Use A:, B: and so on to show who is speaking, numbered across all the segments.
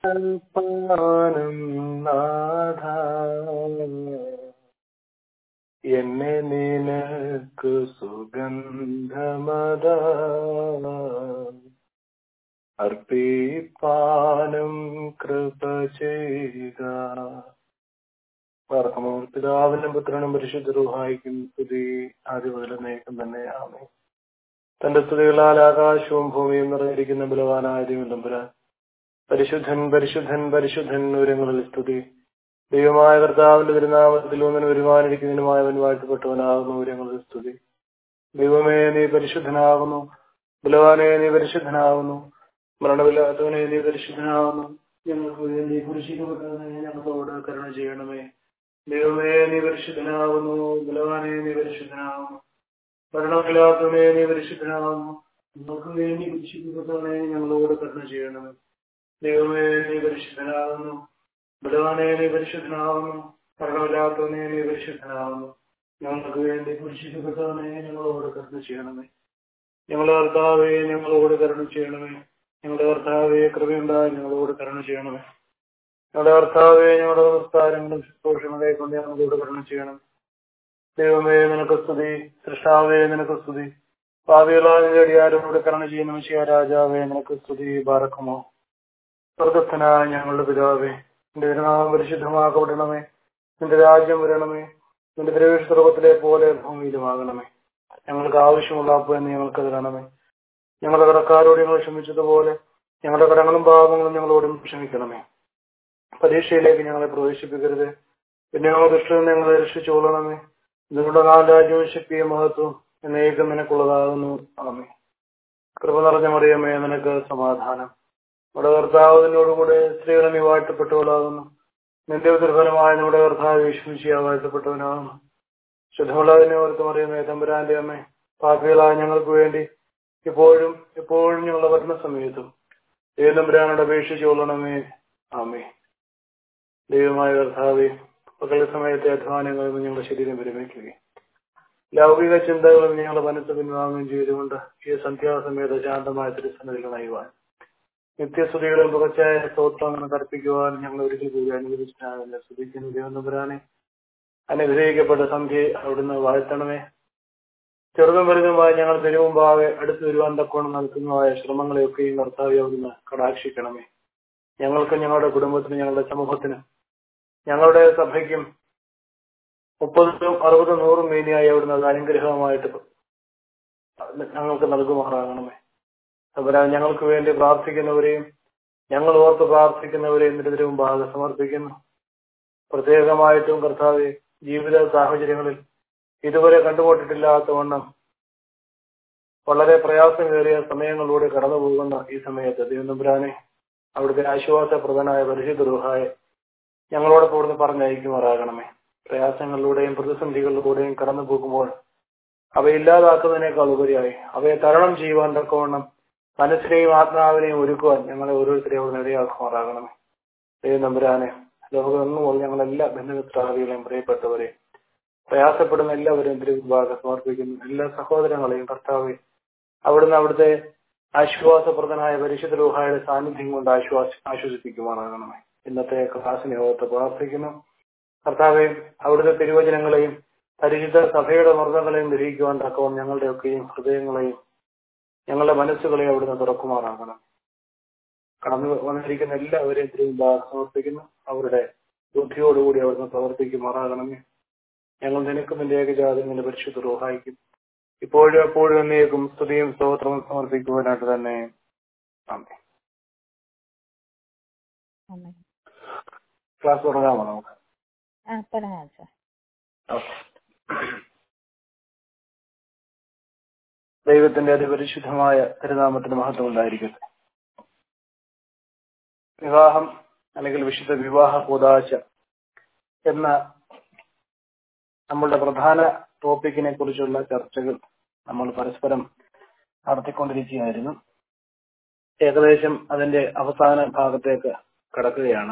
A: പാനം നാഥ എന്നെ നിനക്ക് സുഗന്ധമത അർപ്പിപ്പാനും കൃപ ചെയ്യുക പാർക്കമോർ പിതാവിനും പുത്രനും പരിശുദ്ധ രൂഹായിക്കും സ്തുതി ആദ്യ മുതൽ നേക്കം തന്നെ ആമേ തന്റെ സ്തുതികളാൽ ആകാശവും ഭൂമിയും നിറഞ്ഞിരിക്കുന്ന ബലവാനായ ദൈവം പരിശുദ്ധൻ പരിശുദ്ധൻ പരിശുദ്ധൻ ഉയരങ്ങളിൽ സ്തുതി ദൈവമായ കർത്താവിന്റെ തിരുനാമത്തിൽ ഒന്നിന് വരുവാനിരിക്കുന്നതിനുമായവൻ വാഴ്ത്തപ്പെട്ടവനാകുന്നു ഉയരങ്ങളിൽ സ്തുതി ദൈവമേ നീ പരിശുദ്ധനാകുന്നു ബലവാനെ നീ പരിശുദ്ധനാകുന്നു മരണമില്ലാത്തവനെ നീ പരിശുദ്ധനാകുന്നു ഞങ്ങൾക്ക് വേണ്ടി കുരിശിക്കപ്പെട്ടവനെ ഞങ്ങളോട് കരുണ ചെയ്യണമേ ദൈവമേ നീ പരിശുദ്ധനാകുന്നു ബലവാനെ നീ പരിശുദ്ധനാകുന്നു മരണമില്ലാത്തവനെ നീ പരിശുദ്ധനാകുന്നു ഞങ്ങൾക്ക് വേണ്ടി കുരിശിക്കപ്പെട്ടവനെ ഞങ്ങളോട് കരുണ ചെയ്യണമേ ദൈവമേ നീ പരിശുദ്ധനാകുന്നു ബലവാനെ നീ പരിശുദ്ധനാകുന്നു മരണമില്ലാത്തവനെ നീ പരിശുദ്ധനാകുന്നു ഞങ്ങൾക്ക് വേണ്ടി കുരിശിക്കപ്പെട്ടവനെ ഞങ്ങളോട് കരുണ ചെയ്യണമേ ഞങ്ങളുടെ കർത്താവെ ഞങ്ങളോട് കരുണ ചെയ്യണമേ ഞങ്ങളുടെ കർത്താവെ കൃപയുണ്ടായി ഞങ്ങളോട് കരുണ ചെയ്യണമേ ഞങ്ങളുടെ കർത്താവെ ഞങ്ങളുടെ നമസ്കാരങ്ങളും ശുശ്രൂഷകളെ കൊണ്ട് ഞങ്ങളോട് കരുണ ചെയ്യണം ദൈവമേ നിനക്ക് സ്തുതി സൃഷ്ടാവേ നിനക്ക് സ്തുതി ഭാവികളായ നേടിയാരോട് കരുണ ചെയ്യുന്ന വിഷയ രാജാവേ നിനക്ക് സ്തുതി ബാറക്കുമോ സ്വർഗസ്ഥനായ ഞങ്ങളുടെ പിതാവേ നിന്റെ തിരുനാമം പരിശുദ്ധമാക്കപ്പെടണമേ നിന്റെ രാജ്യം വരണമേ നിന്റെ പ്രവേശ സ്വർഗത്തിലെ പോലെ ഭൂമിയിലുമാകണമേ ഞങ്ങൾക്ക് ആവശ്യമുള്ള അപ്പോൾ ഞങ്ങൾക്ക് തരണമേ ഞങ്ങളുടെ കടക്കാരോട് ഞങ്ങൾ ക്ഷമിച്ചതുപോലെ ഞങ്ങളുടെ കടങ്ങളും പാപങ്ങളും ഞങ്ങളോടും ക്ഷമിക്കണമേ പരീക്ഷയിലേക്ക് ഞങ്ങളെ പ്രവേശിപ്പിക്കരുത് പിന്നെ ഞങ്ങളുടെ ഇഷ്ടം ഞങ്ങളെ രക്ഷിച്ചുകൊള്ളണമേ നിങ്ങളുടെ രാജ്യവും ശക്തിയും മഹത്വം എന്നേക്കും നിനക്കുള്ളതാകുന്നു ആമേ കൃപ നിറഞ്ഞ മറിയമേ നിനക്ക് സമാധാനം നമ്മുടെ കർത്താവ് നിന്നോടുകൂടെ സ്ത്രീകളെ നീ വാഴ്ത്തപ്പെട്ടവളാകുന്നു നിന്റെ ദുർഫലമായ നമ്മുടെ കർത്താവ് വിശ്വസിയ വാഴ്ത്തപ്പെട്ടവനാകുന്നു ശുദ്ധമുള്ളതിനെ ഓർത്ത് മറിയമേ തമ്പുരാന്റെ അമ്മേ പാപികളായ ഞങ്ങൾക്ക് വേണ്ടി ഇപ്പോഴും എപ്പോഴും ഞങ്ങളുടെ ഭരണ സമയത്തും ദൈവതമ്പുരാനോട് അപേക്ഷിച്ചു കൊള്ളണമേ ആമേ ദൈവമായ കർത്താവെ പകൽ സമയത്തെ അധ്വാനങ്ങളും ഞങ്ങളുടെ ശരീരം വിരമിക്കുകയും ലൗകിക ചിന്തകളും ഞങ്ങളുടെ മനസ്സ് പിൻവാങ്ങുകയും ചെയ്തുകൊണ്ട് ഈ സന്ധ്യാസമയത്ത് ശാന്തമായ തിരുസന്നിധികൾ നയിവാൻ നിത്യസ്തുതികളും പുകച്ചായ സ്തോത്രങ്ങളും കർപ്പിക്കുവാൻ ഞങ്ങൾ ഒരിക്കൽ കൂടി അനുവദിച്ചിട്ടാകുന്ന സ്തുതിക്കുന്ന ദൈവനമ്പുരാനെ അനുഗ്രഹിക്കപ്പെട്ട സന്ധ്യ അവിടുന്ന് വാഴ്ത്തണമേ ചെറുതും വലുതുമായ ഞങ്ങൾ തിരുമുമ്പാകെ അടുത്ത് വരുവാൻ തക്കോണം നടത്തുന്നതായ ശ്രമങ്ങളെയൊക്കെയും കർത്താവെ അവിടുന്ന് കടാക്ഷിക്കണമേ ഞങ്ങൾക്കും ഞങ്ങളുടെ കുടുംബത്തിനും ഞങ്ങളുടെ സമൂഹത്തിനും ഞങ്ങളുടെ സഭയ്ക്കും മുപ്പതും അറുപതും നൂറും മേനിയായി അവിടുന്ന് അത് അനുഗ്രഹമായിട്ട് ഞങ്ങൾക്ക് നൽകുമാറാകണമേ അതുപോലെ ഞങ്ങൾക്ക് വേണ്ടി പ്രാർത്ഥിക്കുന്നവരെയും ഞങ്ങൾ ഓർത്ത് പ്രാർത്ഥിക്കുന്നവരെയും നിരന്തര മുമ്പാകെ സമർപ്പിക്കുന്നു പ്രത്യേകമായിട്ടും കർത്താവ് ജീവിത സാഹചര്യങ്ങളിൽ ഇതുവരെ കണ്ടുപോട്ടിട്ടില്ലാത്ത വണ്ണം വളരെ പ്രയാസമേറിയ സമയങ്ങളിലൂടെ കടന്നു പോകുന്ന ഈ സമയത്ത് ദൈവനമ്പുരാനെ അവിടുത്തെ ആശ്വാസപ്രദനായ പരിശുദ്ധ റുഹായെ ഞങ്ങളോടൊപ്പം ഇവിടുന്ന് പറഞ്ഞയക്കുമാറാകണമേ പ്രയാസങ്ങളിലൂടെയും പ്രതിസന്ധികളിലൂടെയും കടന്നു പോകുമ്പോൾ അവയില്ലാതാക്കുന്നതിനേക്കാൾ ഉപരിയായി അവയെ തരണം ചെയ്യുവാൻ തക്കവണ്ണം മനസ്സിനെയും ആത്മാവിനെയും ഒരുക്കുവാൻ ഞങ്ങളെ ഓരോരുത്തരെയും അവിടെ ഇടയാക്കുമാറാകണമേ ദൈവം നമ്പുരാനെ ലോകമെങ്ങും ഞങ്ങളെല്ലാ ബന്ധുമിത്രാദികളെയും പ്രിയപ്പെട്ടവരെയും പ്രയാസപ്പെടുന്ന എല്ലാവരെയും തിരുവിഭാഗം സമർപ്പിക്കുന്നു എല്ലാ സഹോദരങ്ങളെയും കർത്താവെ അവിടുന്ന് അവിടുത്തെ ആശ്വാസപ്രദനായ പരിശുദ്ധ രൂഹായുടെ സാന്നിധ്യം കൊണ്ട് ആശ്വാസ ആശ്വസിപ്പിക്കുമാറാകണമേ ഇന്നത്തെ ക്ലാസ്സിനെ ഓർത്ത് പ്രാർത്ഥിക്കുന്നു കർത്താവെ അവിടുത്തെ തിരുവചനങ്ങളെയും പരിശുദ്ധ സഭയുടെ മർദ്ദങ്ങളെയും ഗ്രഹിക്കുവാൻ തക്കവും ഞങ്ങളുടെയൊക്കെയും ഹൃദയങ്ങളെയും ഞങ്ങളുടെ മനസ്സുകളെയും അവിടുന്ന് തുറക്കുമാറാകണം കടന്നു വന്നിരിക്കുന്ന എല്ലാവരെയും തിരുവിഭാഗം സമർപ്പിക്കുന്നു അവരുടെ ബുദ്ധിയോടുകൂടി അവിടുന്ന് പ്രവർത്തിക്കുമാറാകണമേ ഞങ്ങൾ നിനക്കും നിന്റെ ഏകജാതിന്റെ പരിശുദ്ധ റോഹായിക്കും ഇപ്പോഴും എപ്പോഴും എന്നേക്കും സ്തുതിയും സ്തോത്രവും സമർപ്പിക്കുവാനായിട്ട് തന്നെ ആമേ
B: ആമേൻ.
A: ക്ലാസ് തുടങ്ങാമോ നമുക്ക്
B: ആ തുടങ്ങാം സാർ
A: ദൈവത്തിന്റെ അതിപരിശുദ്ധമായ തിരുനാമത്തിന് മഹത്വം ഉണ്ടായിരിക്കട്ടെ വിവാഹം അല്ലെങ്കിൽ വിശുദ്ധ വിവാഹ കൂതാശ എന്ന നമ്മളുടെ പ്രധാന ടോപ്പിക്കിനെ കുറിച്ചുള്ള ചർച്ചകൾ നമ്മൾ പരസ്പരം നടത്തിക്കൊണ്ടിരിക്കുകയായിരുന്നു ഏകദേശം അതിന്റെ അവസാന ഭാഗത്തേക്ക് കടക്കുകയാണ്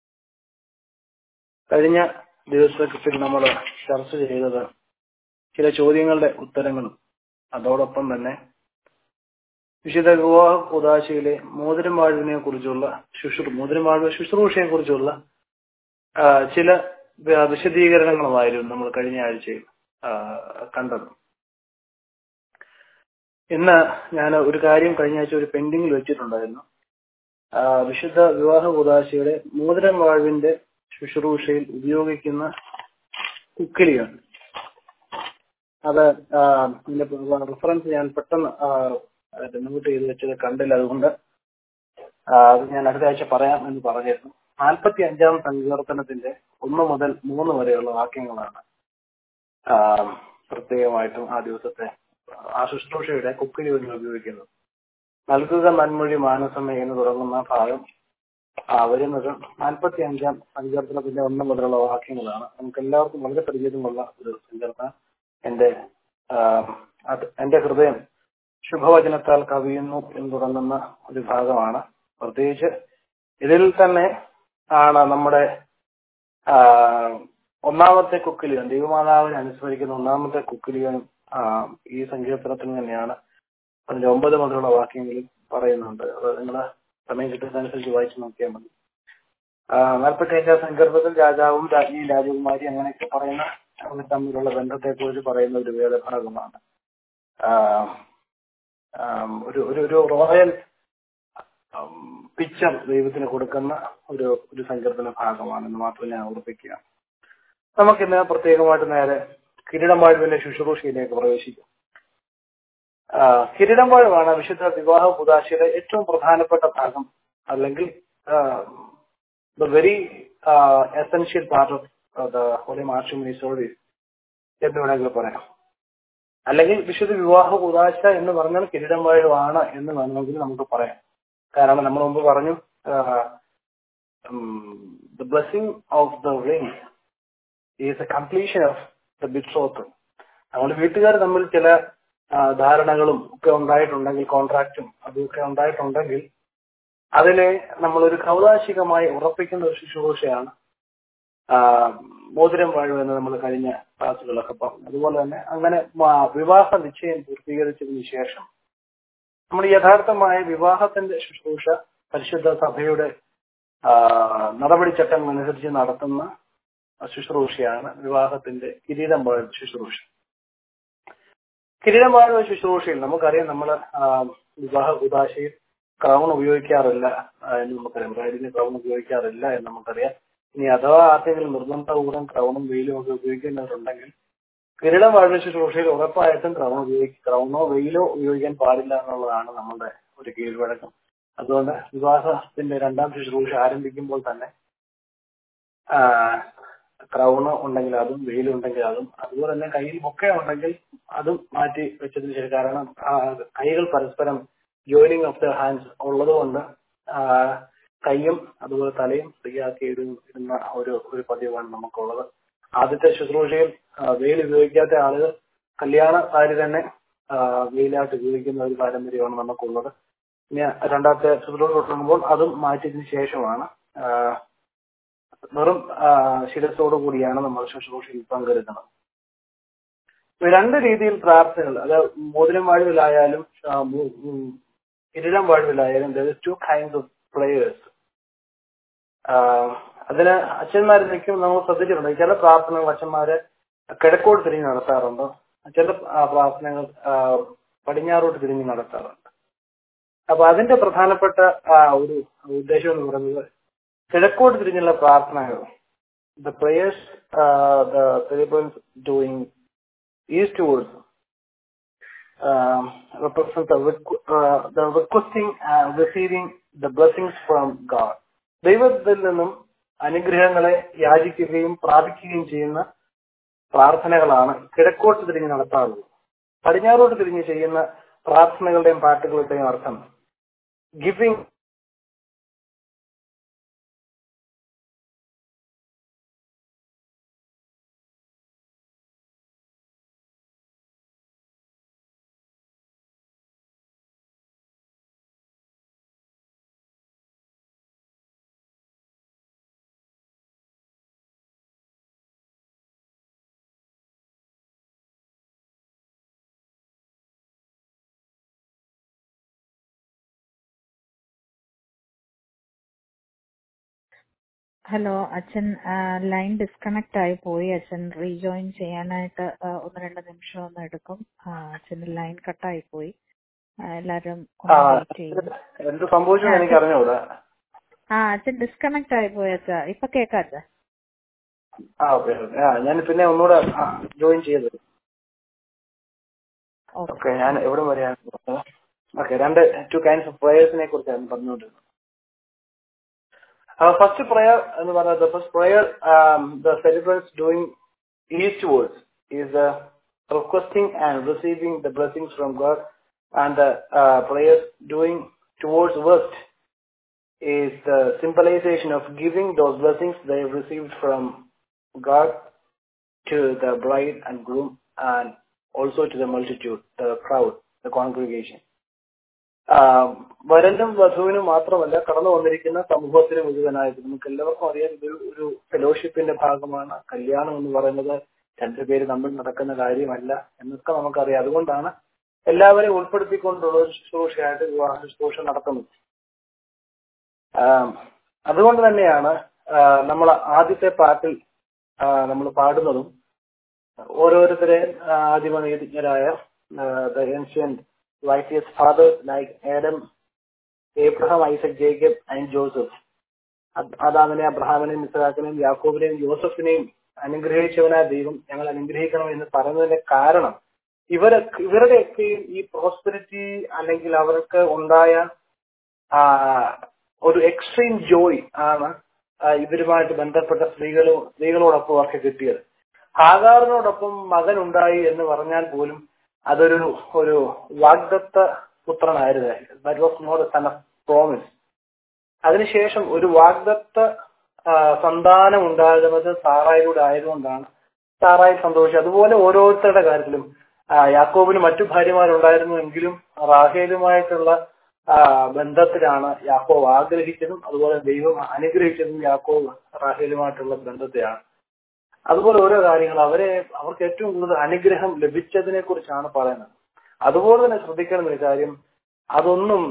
A: കഴിഞ്ഞ ദിവസത്തിൽ നമ്മൾ ചർച്ച ചെയ്തത് ചില ചോദ്യങ്ങളുടെ ഉത്തരങ്ങളും അതോടൊപ്പം തന്നെ വിശുദ്ധ വിവാഹ കുദാശയിലെ മോതിരം വാഴുവിനെ കുറിച്ചുള്ള ശുശ്രൂ മോതിരം വാഴുവ ശുശ്രൂഷയെ കുറിച്ചുള്ള ആ, ചില വ- വിശദീകരണങ്ങളുമായിരുന്നു നമ്മൾ കഴിഞ്ഞ ആഴ്ചയിൽ ആ, കണ്ടത് ഇന്ന് ഞാൻ ഒരു കാര്യം കഴിഞ്ഞ ആഴ്ച ഒരു പെൻഡിങ്ങിൽ വെച്ചിട്ടുണ്ടായിരുന്നു ആ, വിശുദ്ധ വിവാഹ കുദാശയുടെ മോതിരം വാഴുവിന്റെ ശുശ്രൂഷയിൽ ഉപയോഗിക്കുന്ന കുക്കിലിയാണ് അത് റെഫറൻസ് ഞാൻ പെട്ടെന്ന് നോട്ട് ചെയ്ത് വെച്ചത് കണ്ടില്ല അതുകൊണ്ട് ആ, അത് ഞാൻ അടുത്ത ആഴ്ച പറയാം എന്ന് പറഞ്ഞിരുന്നു നാൽപ്പത്തി അഞ്ചാം സങ്കീർത്തനത്തിന്റെ ഒന്ന് മുതൽ മൂന്ന് വരെയുള്ള വാക്യങ്ങളാണ് ആ, പ്രത്യേകമായിട്ടും ആ ദിവസത്തെ ആ ശുശ്രൂഷയുടെ കുക്കിലി വേണ്ടി ഉപയോഗിക്കുന്നത് നൽകുക നന്മൊഴി മാനസമേ എന്ന് തുടങ്ങുന്ന ഭാഗം ആ, വരുന്നത് നാൽപ്പത്തി അഞ്ചാം സങ്കീർത്തനത്തിന്റെ ഒന്ന് മുതലുള്ള വാക്യങ്ങളാണ് നമുക്ക് എല്ലാവർക്കും വളരെ പരിചിതമുള്ള ഒരു സങ്കീർത്തനം എന്റെ ആ, അത് എന്റെ ഹൃദയം ശുഭവചനത്താൽ കവിയുന്നു എന്ന് തുടങ്ങുന്ന ഒരു ഭാഗമാണ് പ്രത്യേകിച്ച് ഇതിൽ തന്നെ ആണ് നമ്മുടെ ആ, ഒന്നാമത്തെ കുക്കിലിയൻ ദൈവമാതാവിനെ അനുസ്മരിക്കുന്ന ഒന്നാമത്തെ കുക്കിലിയനും ആ, ഈ സങ്കീർത്തനത്തിൽ തന്നെയാണ് അതിന്റെ ഒമ്പത് മുതലുള്ള വാക്യങ്ങളിൽ പറയുന്നുണ്ട് അത് നിങ്ങള് സമയം കിട്ടുന്നതനുസരിച്ച് വായിച്ചു നോക്കിയാൽ മതി നാൽപ്പത്തി അഞ്ചാം സങ്കീർത്തനത്തിൽ രാജാവും രാജ്ഞിയും രാജകുമാരി അങ്ങനെയൊക്കെ പറയുന്ന അവർ തമ്മിലുള്ള ബന്ധത്തെ കുറിച്ച് പറയുന്ന ഒരു വേദഭാഗമാണ് ആ, ആം, ഒരു ഒരു ഒരു റോയൽ പിക്ചർ ദൈവത്തിന് കൊടുക്കുന്ന ഒരു ഒരു സങ്കീർത്തന ഭാഗമാണെന്ന് മാത്രം ഞാൻ ഓർപ്പിക്കുക നമുക്കിന്ന് പ്രത്യേകമായിട്ട് നേരെ കിരീടംവാഴുവിന്റെ ശുശ്രൂഷയിലേക്ക് പ്രവേശിക്കാം ആ, കിരീടംവാഴുവാണ് വിശുദ്ധ വിവാഹ പുതാശയുടെ ഏറ്റവും പ്രധാനപ്പെട്ട ഭാഗം അല്ലെങ്കിൽ the very essential part of the holy matrimony service എന്ന് വേണമെങ്കിൽ പറയാം അല്ലെങ്കിൽ വിശുദ്ധ വിവാഹ ഉദാശ എന്ന് പറഞ്ഞാൽ കിരീടംവാഴുവാണ് എന്ന് വേണമെങ്കിൽ നമുക്ക് പറയാം കാരണം നമ്മൾ മുമ്പ് പറഞ്ഞു the blessing of the ring is a completion of the betroth നമ്മുടെ വീട്ടുകാർ തമ്മിൽ ചില ആ, ധാരണകളും ഒക്കെ ഉണ്ടായിട്ടുണ്ടെങ്കിൽ കോൺട്രാക്റ്റും അതൊക്കെ ഉണ്ടായിട്ടുണ്ടെങ്കിൽ അതിനെ നമ്മളൊരു കൗതാശികമായി ഉറപ്പിക്കുന്ന ഒരു ശുശ്രൂഷയാണ് ആ, മോതിരം വാഴും എന്ന് നമ്മൾ കഴിഞ്ഞ ക്ലാസ്സുകളൊക്കെ പറഞ്ഞു അതുപോലെ തന്നെ അങ്ങനെ മ- വിവാഹ നിശ്ചയം പൂർത്തീകരിച്ചതിന് ശേഷം നമ്മൾ യഥാർത്ഥമായ വിവാഹത്തിന്റെ ശുശ്രൂഷ പരിശുദ്ധ സഭയുടെ ആ, നടപടിച്ചട്ടങ്ങൾ അനുസരിച്ച് നടത്തുന്ന ശുശ്രൂഷയാണ് വിവാഹത്തിന്റെ കിരീടം വാഴ ശുശ്രൂഷ കിരീടം വാഴ ശുശ്രൂഷയിൽ നമുക്കറിയാം നമ്മൾ വിവാഹ ഉദാശയിൽ ക്രൗൺ ഉപയോഗിക്കാറില്ല ആ, എന്ന് നമുക്കറിയാം ബ്രൈഡിന് ക്രൗൺ ഉപയോഗിക്കാറില്ല എന്ന് നമുക്കറിയാം ഇനി അഥവാ ആർക്കെങ്കിലും നിർബന്ധപൂർവ്വം ക്രൗണും വെയിലും ഒക്കെ ഉപയോഗിക്കുന്നവരുണ്ടെങ്കിൽ കിരീടം വാഴ ശുശ്രൂഷയിൽ ഉറപ്പായിട്ടും ക്രൗൺ ഉപയോഗിക്കും ക്രൗണോ വെയിലോ ഉപയോഗിക്കാൻ പാടില്ല എന്നുള്ളതാണ് നമ്മുടെ ഒരു കീഴ്വഴക്കം അതുകൊണ്ട് വിവാഹത്തിന്റെ രണ്ടാം ശുശ്രൂഷ ആരംഭിക്കുമ്പോൾ തന്നെ ക്രൗണ് ഉണ്ടെങ്കിൽ അതും വെയിലുണ്ടെങ്കിൽ അതും അതുപോലെ തന്നെ കയ്യിൽ ബൊക്കെ ഉണ്ടെങ്കിൽ അതും മാറ്റി വെച്ചതിന് ശേഷം കാരണം ആ, കൈകൾ പരസ്പരം ജോയിനിങ് ഓഫ് ദ ഹാൻഡ്സ് ഉള്ളതുകൊണ്ട് ആ, കൈയും അതുപോലെ തലയും ഫ്രീയാക്കി ഇടുന്ന ഒരു ഒരു പതിവാണ് നമുക്കുള്ളത് ആദ്യത്തെ ശുശ്രൂഷയിൽ ആ, വെയിൽ ഉപയോഗിക്കാത്ത ആളുകൾ കല്യാണ സാരി തന്നെ ആ, വെയിലായിട്ട് ഉപയോഗിക്കുന്ന ഒരു പാരമ്പര്യമാണ് നമുക്കുള്ളത് ഇനി രണ്ടാമത്തെ ശുശ്രൂഷ തുടങ്ങുമ്പോൾ അതും മാറ്റിയതിനു ശേഷമാണ് ആ, വെറും ആ, ശിരസോടു കൂടിയാണ് നമ്മൾ ശുശ്രൂഷയിൽ പങ്കെടുക്കുന്നത് ഇപ്പൊ രണ്ട് രീതിയിൽ പ്രാർത്ഥനകൾ അത് മോതിരം വാഴുവിലായാലും ആ, മു- ഉം, കിരീടം വാഴുവിലായാലും ടു കൈൻഡ്സ് ഓഫ് പ്രേയേഴ്സ് അതിന് അച്ഛന്മാർ നിൽക്കും നമ്മൾ ശ്രദ്ധിച്ചിട്ടുണ്ട് ചില പ്രാർത്ഥനകൾ അച്ഛന്മാര് കിഴക്കോട്ട് തിരിഞ്ഞ് നടത്താറുണ്ട് ചില ആ, പ്രാർത്ഥനകൾ ആ, പടിഞ്ഞാറോട്ട് തിരിഞ്ഞ് നടത്താറുണ്ട് അപ്പൊ അതിന്റെ പ്രധാനപ്പെട്ട ആ, ഒരു ഉദ്ദേശം എന്ന് പറയുന്നത് കിഴക്കോട്ട് തിരിഞ്ഞുള്ള പ്രാർത്ഥനകൾ the prayers the celebrants doing eastwards represents the, requ- uh, the requesting and receiving the blessings from God. ദൈവത്തിൽ നിന്നും അനുഗ്രഹങ്ങളെ യാചിക്കുകയും പ്രാപിക്കുകയും ചെയ്യുന്ന പ്രാർത്ഥനകളാണ് കിഴക്കോട്ട് തിരിഞ്ഞ് നടത്താറുള്ളത് പടിഞ്ഞാറോട്ട് തിരിഞ്ഞ് ചെയ്യുന്ന പ്രാർത്ഥനകളുടെയും പാട്ടുകളുടെയും അർത്ഥം ഗിവിംഗ്
B: ഹലോ അച്ഛൻ ലൈൻ ഡിസ്കണക്ട് ആയി പോയി അച്ഛൻ റീജോയിൻ ചെയ്യാനായിട്ട് ആ, ഒന്ന് രണ്ട് നിമിഷം ഒന്ന് എടുക്കും ആ, അച്ഛന്റെ ലൈൻ കട്ടായി പോയി ആ, എല്ലാരും
A: ആ
B: ഒന്ന് വെയിറ്റ് ചെയ്യും
A: എന്ത് സംഭവിച്ചെന്ന് എനിക്ക് അറിഞ്ഞൂടാ
B: ആ അച്ഛൻ ഡിസ്കണക്ട് ആയി പോയി അച്ഛാ ഇപ്പൊ കേക്കാം അച്ഛാ
A: ആ ഓക്കെ ആ ഞാൻ പിന്നെ ഒന്നുകൂടെ ജോയിൻ ചെയ്തത്
B: ഓക്കെ
A: ഓക്കെ ഞാൻ എവിടെ വരെയാണ് ഓക്കെ രണ്ട് ടു കൈൻഡ്സ് ഓഫ് പ്രേയേഴ്സിനെ കുറിച്ചാണ് പറഞ്ഞുകൊണ്ടിരുന്നത് ഫസ്റ്റ് പ്രയർ എന്ന് പറയുന്നത് first prayer the celebrants doing eastwards is requesting and receiving the blessings from God and the prayers doing towards west is the symbolization of giving those blessings they have received from God to the bride and groom and also to the multitude, the crowd, the congregation. ആഹ് വരനും വധുവിനും മാത്രമല്ല കടന്നു വന്നിരിക്കുന്ന സമൂഹത്തിന് മുഴുവനായിട്ട് നമുക്ക് എല്ലാവർക്കും അറിയാം ഇത് ഒരു ഫെലോഷിപ്പിന്റെ ഭാഗമാണ് കല്യാണം എന്ന് പറയുന്നത് രണ്ടുപേര് തമ്മിൽ നടക്കുന്ന കാര്യമല്ല എന്നൊക്കെ നമുക്കറിയാം അതുകൊണ്ടാണ് എല്ലാവരെയും ഉൾപ്പെടുത്തിക്കൊണ്ടുള്ള ഒരു ശുശ്രൂഷയായിട്ട് വിവാഹ ശുശ്രൂഷ നടത്തുന്നത് ആം, അതുകൊണ്ട് തന്നെയാണ് നമ്മൾ ആദ്യത്തെ പാട്ടിൽ നമ്മൾ പാടുന്നതും ഓരോരുത്തരെ ആ, ആദിമനീതിജ്ഞരായ the ancient righteous fathers like Adam Abraham Isaac Jacob and Joseph അത് ആദാമിനെ അബ്രഹാമിനെയും ഇസ്രാക്കിനെയും യാക്കോബിനെയും ജോസഫിനെയും അനുഗ്രഹിച്ചവനായ ദൈവം ഞങ്ങൾ അനുഗ്രഹിക്കണം എന്ന് പറയുന്നതിന്റെ കാരണം ഇവരെ ഇവരുടെയൊക്കെയും ഈ പ്രോസ്പെരിറ്റി അല്ലെങ്കിൽ അവർക്ക് ഉണ്ടായ ആ, ഒരു എക്സ്ട്രീം ജോയ് ആണ് ആ, ഇവരുമായിട്ട് ബന്ധപ്പെട്ട സ്ത്രീകളോ സ്ത്രീകളോടൊപ്പം അവർക്ക് കിട്ടിയത് ഹാഗാറിനോടൊപ്പം മകൻ ഉണ്ടായി എന്ന് പറഞ്ഞാൽ പോലും അതൊരു ഒരു വാഗ്ദത്ത പുത്രനായിരുന്നു that was not son of promise അതിനുശേഷം ഒരു വാഗ്ദത്ത ആ, സന്താനം ഉണ്ടാകുന്നത് സാറായിലൂടെ ആയതുകൊണ്ടാണ് സാറായി സന്തോഷിച്ചത് അതുപോലെ ഓരോരുത്തരുടെ കാര്യത്തിലും ആ, യാക്കോബിന് മറ്റു ഭാര്യമാരുണ്ടായിരുന്നുവെങ്കിലും റാഹേലുമായിട്ടുള്ള ആ, ബന്ധത്തിലാണ് യാക്കോബ് ആഗ്രഹിച്ചതും അതുപോലെ ദൈവം അനുഗ്രഹിച്ചതും യാക്കോബ് റാഹേലുമായിട്ടുള്ള ബന്ധത്തെയാണ് അതുപോലെ ഓരോ കാര്യങ്ങൾ അവരെ അവർക്ക് ഏറ്റവും കൂടുതൽ അനുഗ്രഹം ലഭിച്ചതിനെ കുറിച്ചാണ് പറയുന്നത് അതുപോലെ തന്നെ ശ്രദ്ധിക്കണം ഒരു കാര്യം അതൊന്നും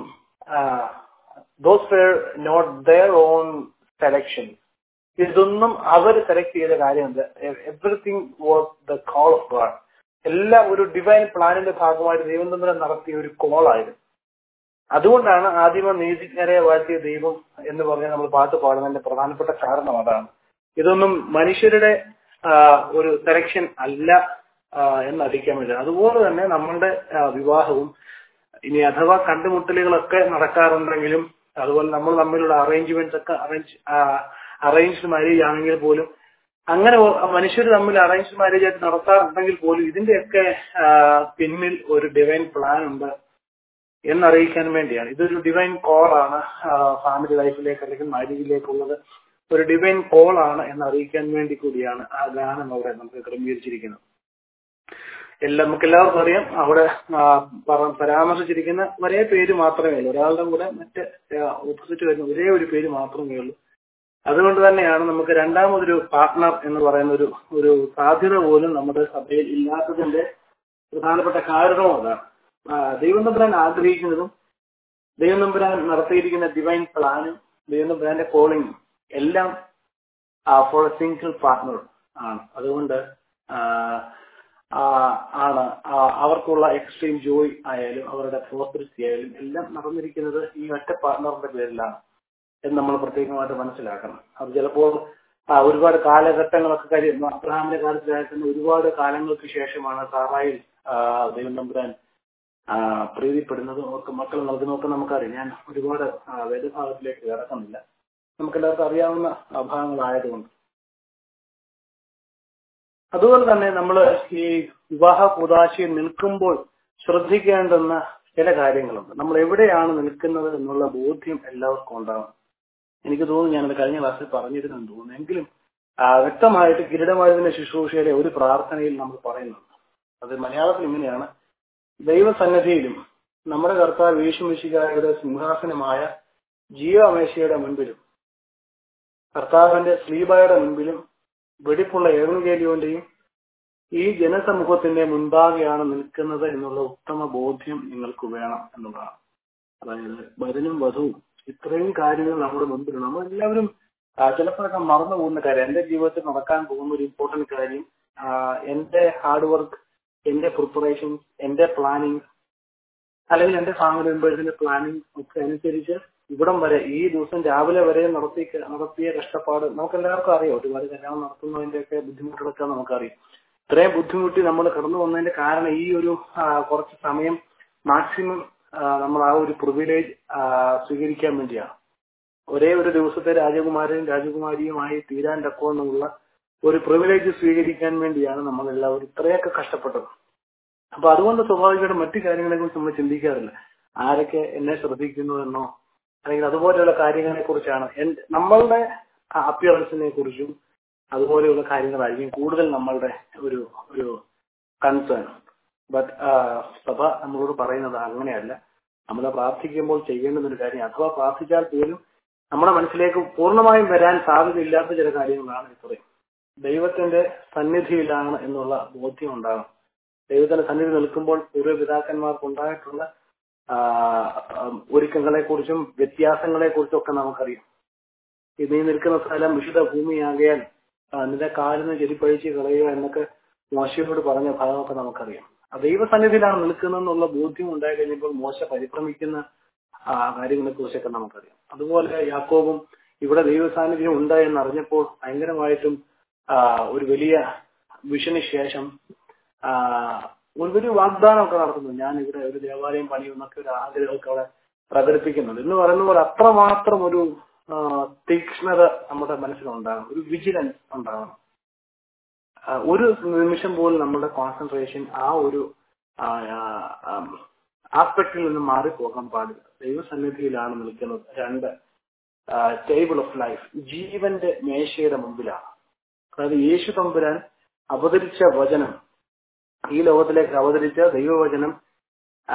A: those were not their own selection ഇതൊന്നും അവർ സെലക്ട് ചെയ്ത കാര്യമല്ല everything was the call of God എല്ലാം ഒരു ഡിവൈൻ പ്ലാനിന്റെ ഭാഗമായിട്ട് ദൈവം തമ്മിൽ നടത്തിയ ഒരു കോളായിരുന്നു അതുകൊണ്ടാണ് ആദിമ നീതിജ്ഞരെ വാഴ്ത്തിയ ദൈവം എന്ന് പറഞ്ഞ് നമ്മൾ പാട്ട് പാടുന്നതിന്റെ പ്രധാനപ്പെട്ട കാരണം അതാണ് ഇതൊന്നും മനുഷ്യരുടെ ആ, ഒരു സെലക്ഷൻ അല്ല ആ, എന്നറിയിക്കാൻ വേണ്ടി അതുപോലെ തന്നെ നമ്മളുടെ ആ, വിവാഹവും ഇനി അഥവാ കണ്ടുമുട്ടലുകളൊക്കെ നടക്കാറുണ്ടെങ്കിലും അതുപോലെ നമ്മൾ തമ്മിലുള്ള അറേഞ്ച്മെന്റ്സ് ഒക്കെ അറേഞ്ച് അറേഞ്ച്ഡ് മാരേജ് ആണെങ്കിൽ പോലും അങ്ങനെ മനുഷ്യർ തമ്മിൽ അറേഞ്ച്ഡ് മാരേജ് ആയിട്ട് നടത്താറുണ്ടെങ്കിൽ പോലും ഇതിന്റെയൊക്കെ ആ, പിന്നിൽ ഒരു ഡിവൈൻ പ്ലാൻ ഉണ്ട് എന്നറിയിക്കാൻ വേണ്ടിയാണ് ഇതൊരു ഡിവൈൻ കോൾ ആണ് ഫാമിലി ലൈഫിലേക്ക് അല്ലെങ്കിൽ മാരേജിലേക്കുള്ളത് ഒരു ഡിവൈൻ കോൾ ആണ് എന്ന് അറിയിക്കാൻ വേണ്ടി കൂടിയാണ് ആ ഗാനം അവിടെ നമുക്ക് ക്രമീകരിച്ചിരിക്കുന്നത് എല്ലാം നമുക്ക് എല്ലാവർക്കും അറിയാം അവിടെ ആ, പറ- പരാമർശിച്ചിരിക്കുന്ന ഒരേ പേര് മാത്രമേ ഉള്ളൂ ഒരാളുടെ കൂടെ മറ്റ് ഓപ്പോസിറ്റ് വരുന്ന ഒരേ ഒരു പേര് മാത്രമേ ഉള്ളൂ അതുകൊണ്ട് തന്നെയാണ് നമുക്ക് രണ്ടാമതൊരു പാർട്ട്ണർ എന്ന് പറയുന്ന ഒരു ഒരു സാധ്യത പോലും നമ്മുടെ സഭയിൽ ഇല്ലാത്തതിന്റെ പ്രധാനപ്പെട്ട കാരണവും അതാണ് ആ, ദൈവം തമ്പുരാൻ ആഗ്രഹിക്കുന്നതും ദൈവം തമ്പുരാൻ നടത്തിയിരിക്കുന്ന ഡിവൈൻ പ്ലാനും ദൈവം തമ്പുരാന്റെ കോളിംഗും എല്ലാം ഫോർ എ സിംഗിൾ പാർട്ട്ണർ ആണ് അതുകൊണ്ട് ആ, ആ, ആണ് ആ, അവർക്കുള്ള എക്സ്ട്രീം ജോയ് ആയാലും അവരുടെ പ്രോസ്പെരിറ്റി ആയാലും എല്ലാം നടന്നിരിക്കുന്നത് ഈ ഒറ്റ പാർട്ട്ണറിന്റെ പേരിലാണ് എന്ന് നമ്മൾ പ്രത്യേകമായിട്ട് മനസ്സിലാക്കണം അത് ചിലപ്പോൾ ആ, ഒരുപാട് കാലഘട്ടങ്ങളൊക്കെ കഴിയും അബ്രഹാമിന്റെ കാലത്തിലായിട്ട് തന്നെ ഒരുപാട് കാലങ്ങൾക്ക് ശേഷമാണ് സാറായിൽ ആ, ദൈവം തമ്പുരാൻ ആ, പ്രീതിപ്പെടുന്നതും അവർക്ക് മക്കൾ നൽകുന്നതൊക്കെ നമുക്കറിയാം ഞാൻ ഒരുപാട് ആ, വേദഭാഗത്തിലേക്ക് കിടക്കുന്നില്ല നമുക്കെല്ലാവർക്കും അറിയാവുന്ന ആ, ഭാഗങ്ങളായതുകൊണ്ട് അതുപോലെ തന്നെ നമ്മൾ ഈ വിവാഹ കൂതാശയിൽ നിൽക്കുമ്പോൾ ശ്രദ്ധിക്കേണ്ടുന്ന ചില കാര്യങ്ങളുണ്ട് നമ്മൾ എവിടെയാണ് നിൽക്കുന്നത് എന്നുള്ള ബോധ്യം എല്ലാവർക്കും ഉണ്ടാവും എനിക്ക് തോന്നുന്നു ഞാനത് കഴിഞ്ഞ ക്ലാസ്സിൽ പറഞ്ഞിരുന്നെന്ന് തോന്നുന്നു എങ്കിലും ആ, വ്യക്തമായിട്ട് കിരീടമായതിന്റെ ശുശ്രൂഷയുടെ ഒരു പ്രാർത്ഥനയിൽ നമ്മൾ പറയുന്നുണ്ട് അത് മലയാളത്തിൽ ഇങ്ങനെയാണ് ദൈവസന്നിധിയിലും നമ്മുടെ കർത്താവ് യേശുമിശികായുടെ സിംഹാസനമായ ജീവമേശയുടെ മുൻപിലും കർത്താവിന്റെ ശ്രീബായുടെ മുൻപിലും വെടിപ്പുള്ള ഏവൻഗേലിയോന്റെയും ഈ ജനസമൂഹത്തിന്റെ മുൻപാകെയാണ് നിൽക്കുന്നത് എന്നുള്ള ഉത്തമ ബോധ്യം നിങ്ങൾക്ക് വേണം എന്നുള്ളതാണ് അതായത് വരനും വധുവും ഇത്രയും കാര്യങ്ങൾ നമ്മുടെ മുൻപിലുണ്ട് നമ്മളെല്ലാവരും
C: ആ, ചിലപ്പോഴൊക്കെ മറന്നു പോകുന്ന കാര്യം എന്റെ ജീവിതത്തിൽ നടക്കാൻ പോകുന്ന ഒരു ഇമ്പോർട്ടന്റ് കാര്യം ആ, എന്റെ ഹാർഡ് വർക്ക് എന്റെ പ്രിപ്പറേഷൻ എന്റെ പ്ലാനിങ് അല്ലെങ്കിൽ എന്റെ ഫാമിലി മെമ്പേഴ്സിന്റെ പ്ലാനിങ് ഒക്കെ അനുസരിച്ച് ഇവിടം വരെ ഈ ദിവസം രാവിലെ വരെ നടത്തി നടത്തിയ കഷ്ടപ്പാട് നമുക്ക് എല്ലാവർക്കും അറിയാം ഒരുപാട് കല്യാണം നടത്തുന്നതിന്റെയൊക്കെ ബുദ്ധിമുട്ടുകളൊക്കെ നമുക്കറിയാം ഇത്രയും ബുദ്ധിമുട്ടി നമ്മൾ കടന്നു വന്നതിന്റെ കാരണം ഈ ഒരു ആ, കുറച്ച് സമയം മാക്സിമം നമ്മൾ ആ ഒരു പ്രിവിലേജ് സ്വീകരിക്കാൻ വേണ്ടിയാണ് ഒരേ ഒരു ദിവസത്തെ രാജകുമാരനും രാജകുമാരിയുമായി തീരാൻ തക്കവണ്ണമുള്ള ഒരു പ്രിവിലേജ് സ്വീകരിക്കാൻ വേണ്ടിയാണ് നമ്മൾ എല്ലാവരും ഇത്രയൊക്കെ കഷ്ടപ്പെട്ടത് അപ്പൊ അതുകൊണ്ട് സ്വാഭാവികമായിട്ടും മറ്റു കാര്യങ്ങളെ കുറിച്ച് നമ്മൾ ചിന്തിക്കാറില്ല ആരൊക്കെ എന്നെ ശ്രദ്ധിക്കുന്നു എന്നോ അല്ലെങ്കിൽ അതുപോലെയുള്ള കാര്യങ്ങളെ കുറിച്ചാണ് എൻ- നമ്മളുടെ അപ്പിയറൻസിനെ കുറിച്ചും അതുപോലെയുള്ള കാര്യങ്ങളായിരിക്കും കൂടുതൽ നമ്മളുടെ ഒരു ഒരു കൺസേൺ ബട്ട് സഭ നമ്മളോട് പറയുന്നത് അങ്ങനെയല്ല നമ്മൾ പ്രാർത്ഥിക്കുമ്പോൾ ചെയ്യേണ്ടുന്ന ഒരു കാര്യം അഥവാ പ്രാർത്ഥിച്ചാൽ പോലും നമ്മുടെ മനസ്സിലേക്ക് പൂർണ്ണമായും വരാൻ സാധ്യതയില്ലാത്ത ചില കാര്യങ്ങളാണ് ഇത്രയും ദൈവത്തിന്റെ സന്നിധിയിലാണ് എന്നുള്ള ബോധ്യം ഉണ്ടാകണം ദൈവത്തിന്റെ സന്നിധി നിൽക്കുമ്പോൾ പൂർവ്വപിതാക്കന്മാർക്ക് ഉണ്ടായിട്ടുള്ള ഒരുക്കങ്ങളെ കുറിച്ചും വ്യത്യാസങ്ങളെ കുറിച്ചും ഒക്കെ നമുക്കറിയാം ഇത് നീ നിൽക്കുന്ന സ്ഥലം വിശുദ്ധ ഭൂമിയാകയാൽ ആ, നിന്റെ കാലിന് ചെരിപ്പഴിച്ച് കളയുക എന്നൊക്കെ മോശയോട് പറഞ്ഞ ഭാഗമൊക്കെ നമുക്കറിയാം ആ ദൈവസന്നിധിയിലാണ് നിൽക്കുന്നതെന്നുള്ള ബോധ്യം ഉണ്ടായി കഴിഞ്ഞപ്പോൾ മോശ പരിഭ്രമിക്കുന്ന ആ കാര്യങ്ങളെ കുറിച്ചൊക്കെ നമുക്കറിയാം അതുപോലെ യാക്കോബും ഇവിടെ ദൈവ സാന്നിധ്യം ഉണ്ട് എന്ന് അറിഞ്ഞപ്പോൾ ഭയങ്കരമായിട്ടും ആ, ഒരു വലിയ വിഷന് ശേഷം ആ, ഒരു ഒരു വാഗ്ദാനമൊക്കെ നടത്തുന്നു ഞാൻ ഇവിടെ ഒരു ദേവാലയം പണിയുന്നൊക്കെ ഒരു ആഗ്രഹമൊക്കെ അവിടെ പ്രകടിപ്പിക്കുന്നുണ്ട് എന്ന് പറയുന്ന പോലെ അത്രമാത്രം ഒരു ആ, തീക്ഷ്ണത നമ്മുടെ മനസ്സിലുണ്ടാകണം ഒരു വിജിലൻസ് ഉണ്ടാകണം ആ, ഒരു നിമിഷം പോലും നമ്മുടെ കോൺസെൻട്രേഷൻ ആ ഒരു ആസ്പെക്റ്റിൽ നിന്ന് മാറിപ്പോകാൻ പാടില്ല ദൈവസന്നിധിയിലാണ് നിൽക്കുന്നത് രണ്ട് ടേബിൾ ഓഫ് ലൈഫ് ജീവന്റെ മേശയുടെ മുമ്പിലാണ് അതായത് യേശു തമ്പുരാൻ അവതരിച്ച വചനം ഈ ലോകത്തിലേക്ക് അവതരിച്ച ദൈവവചനം ആ,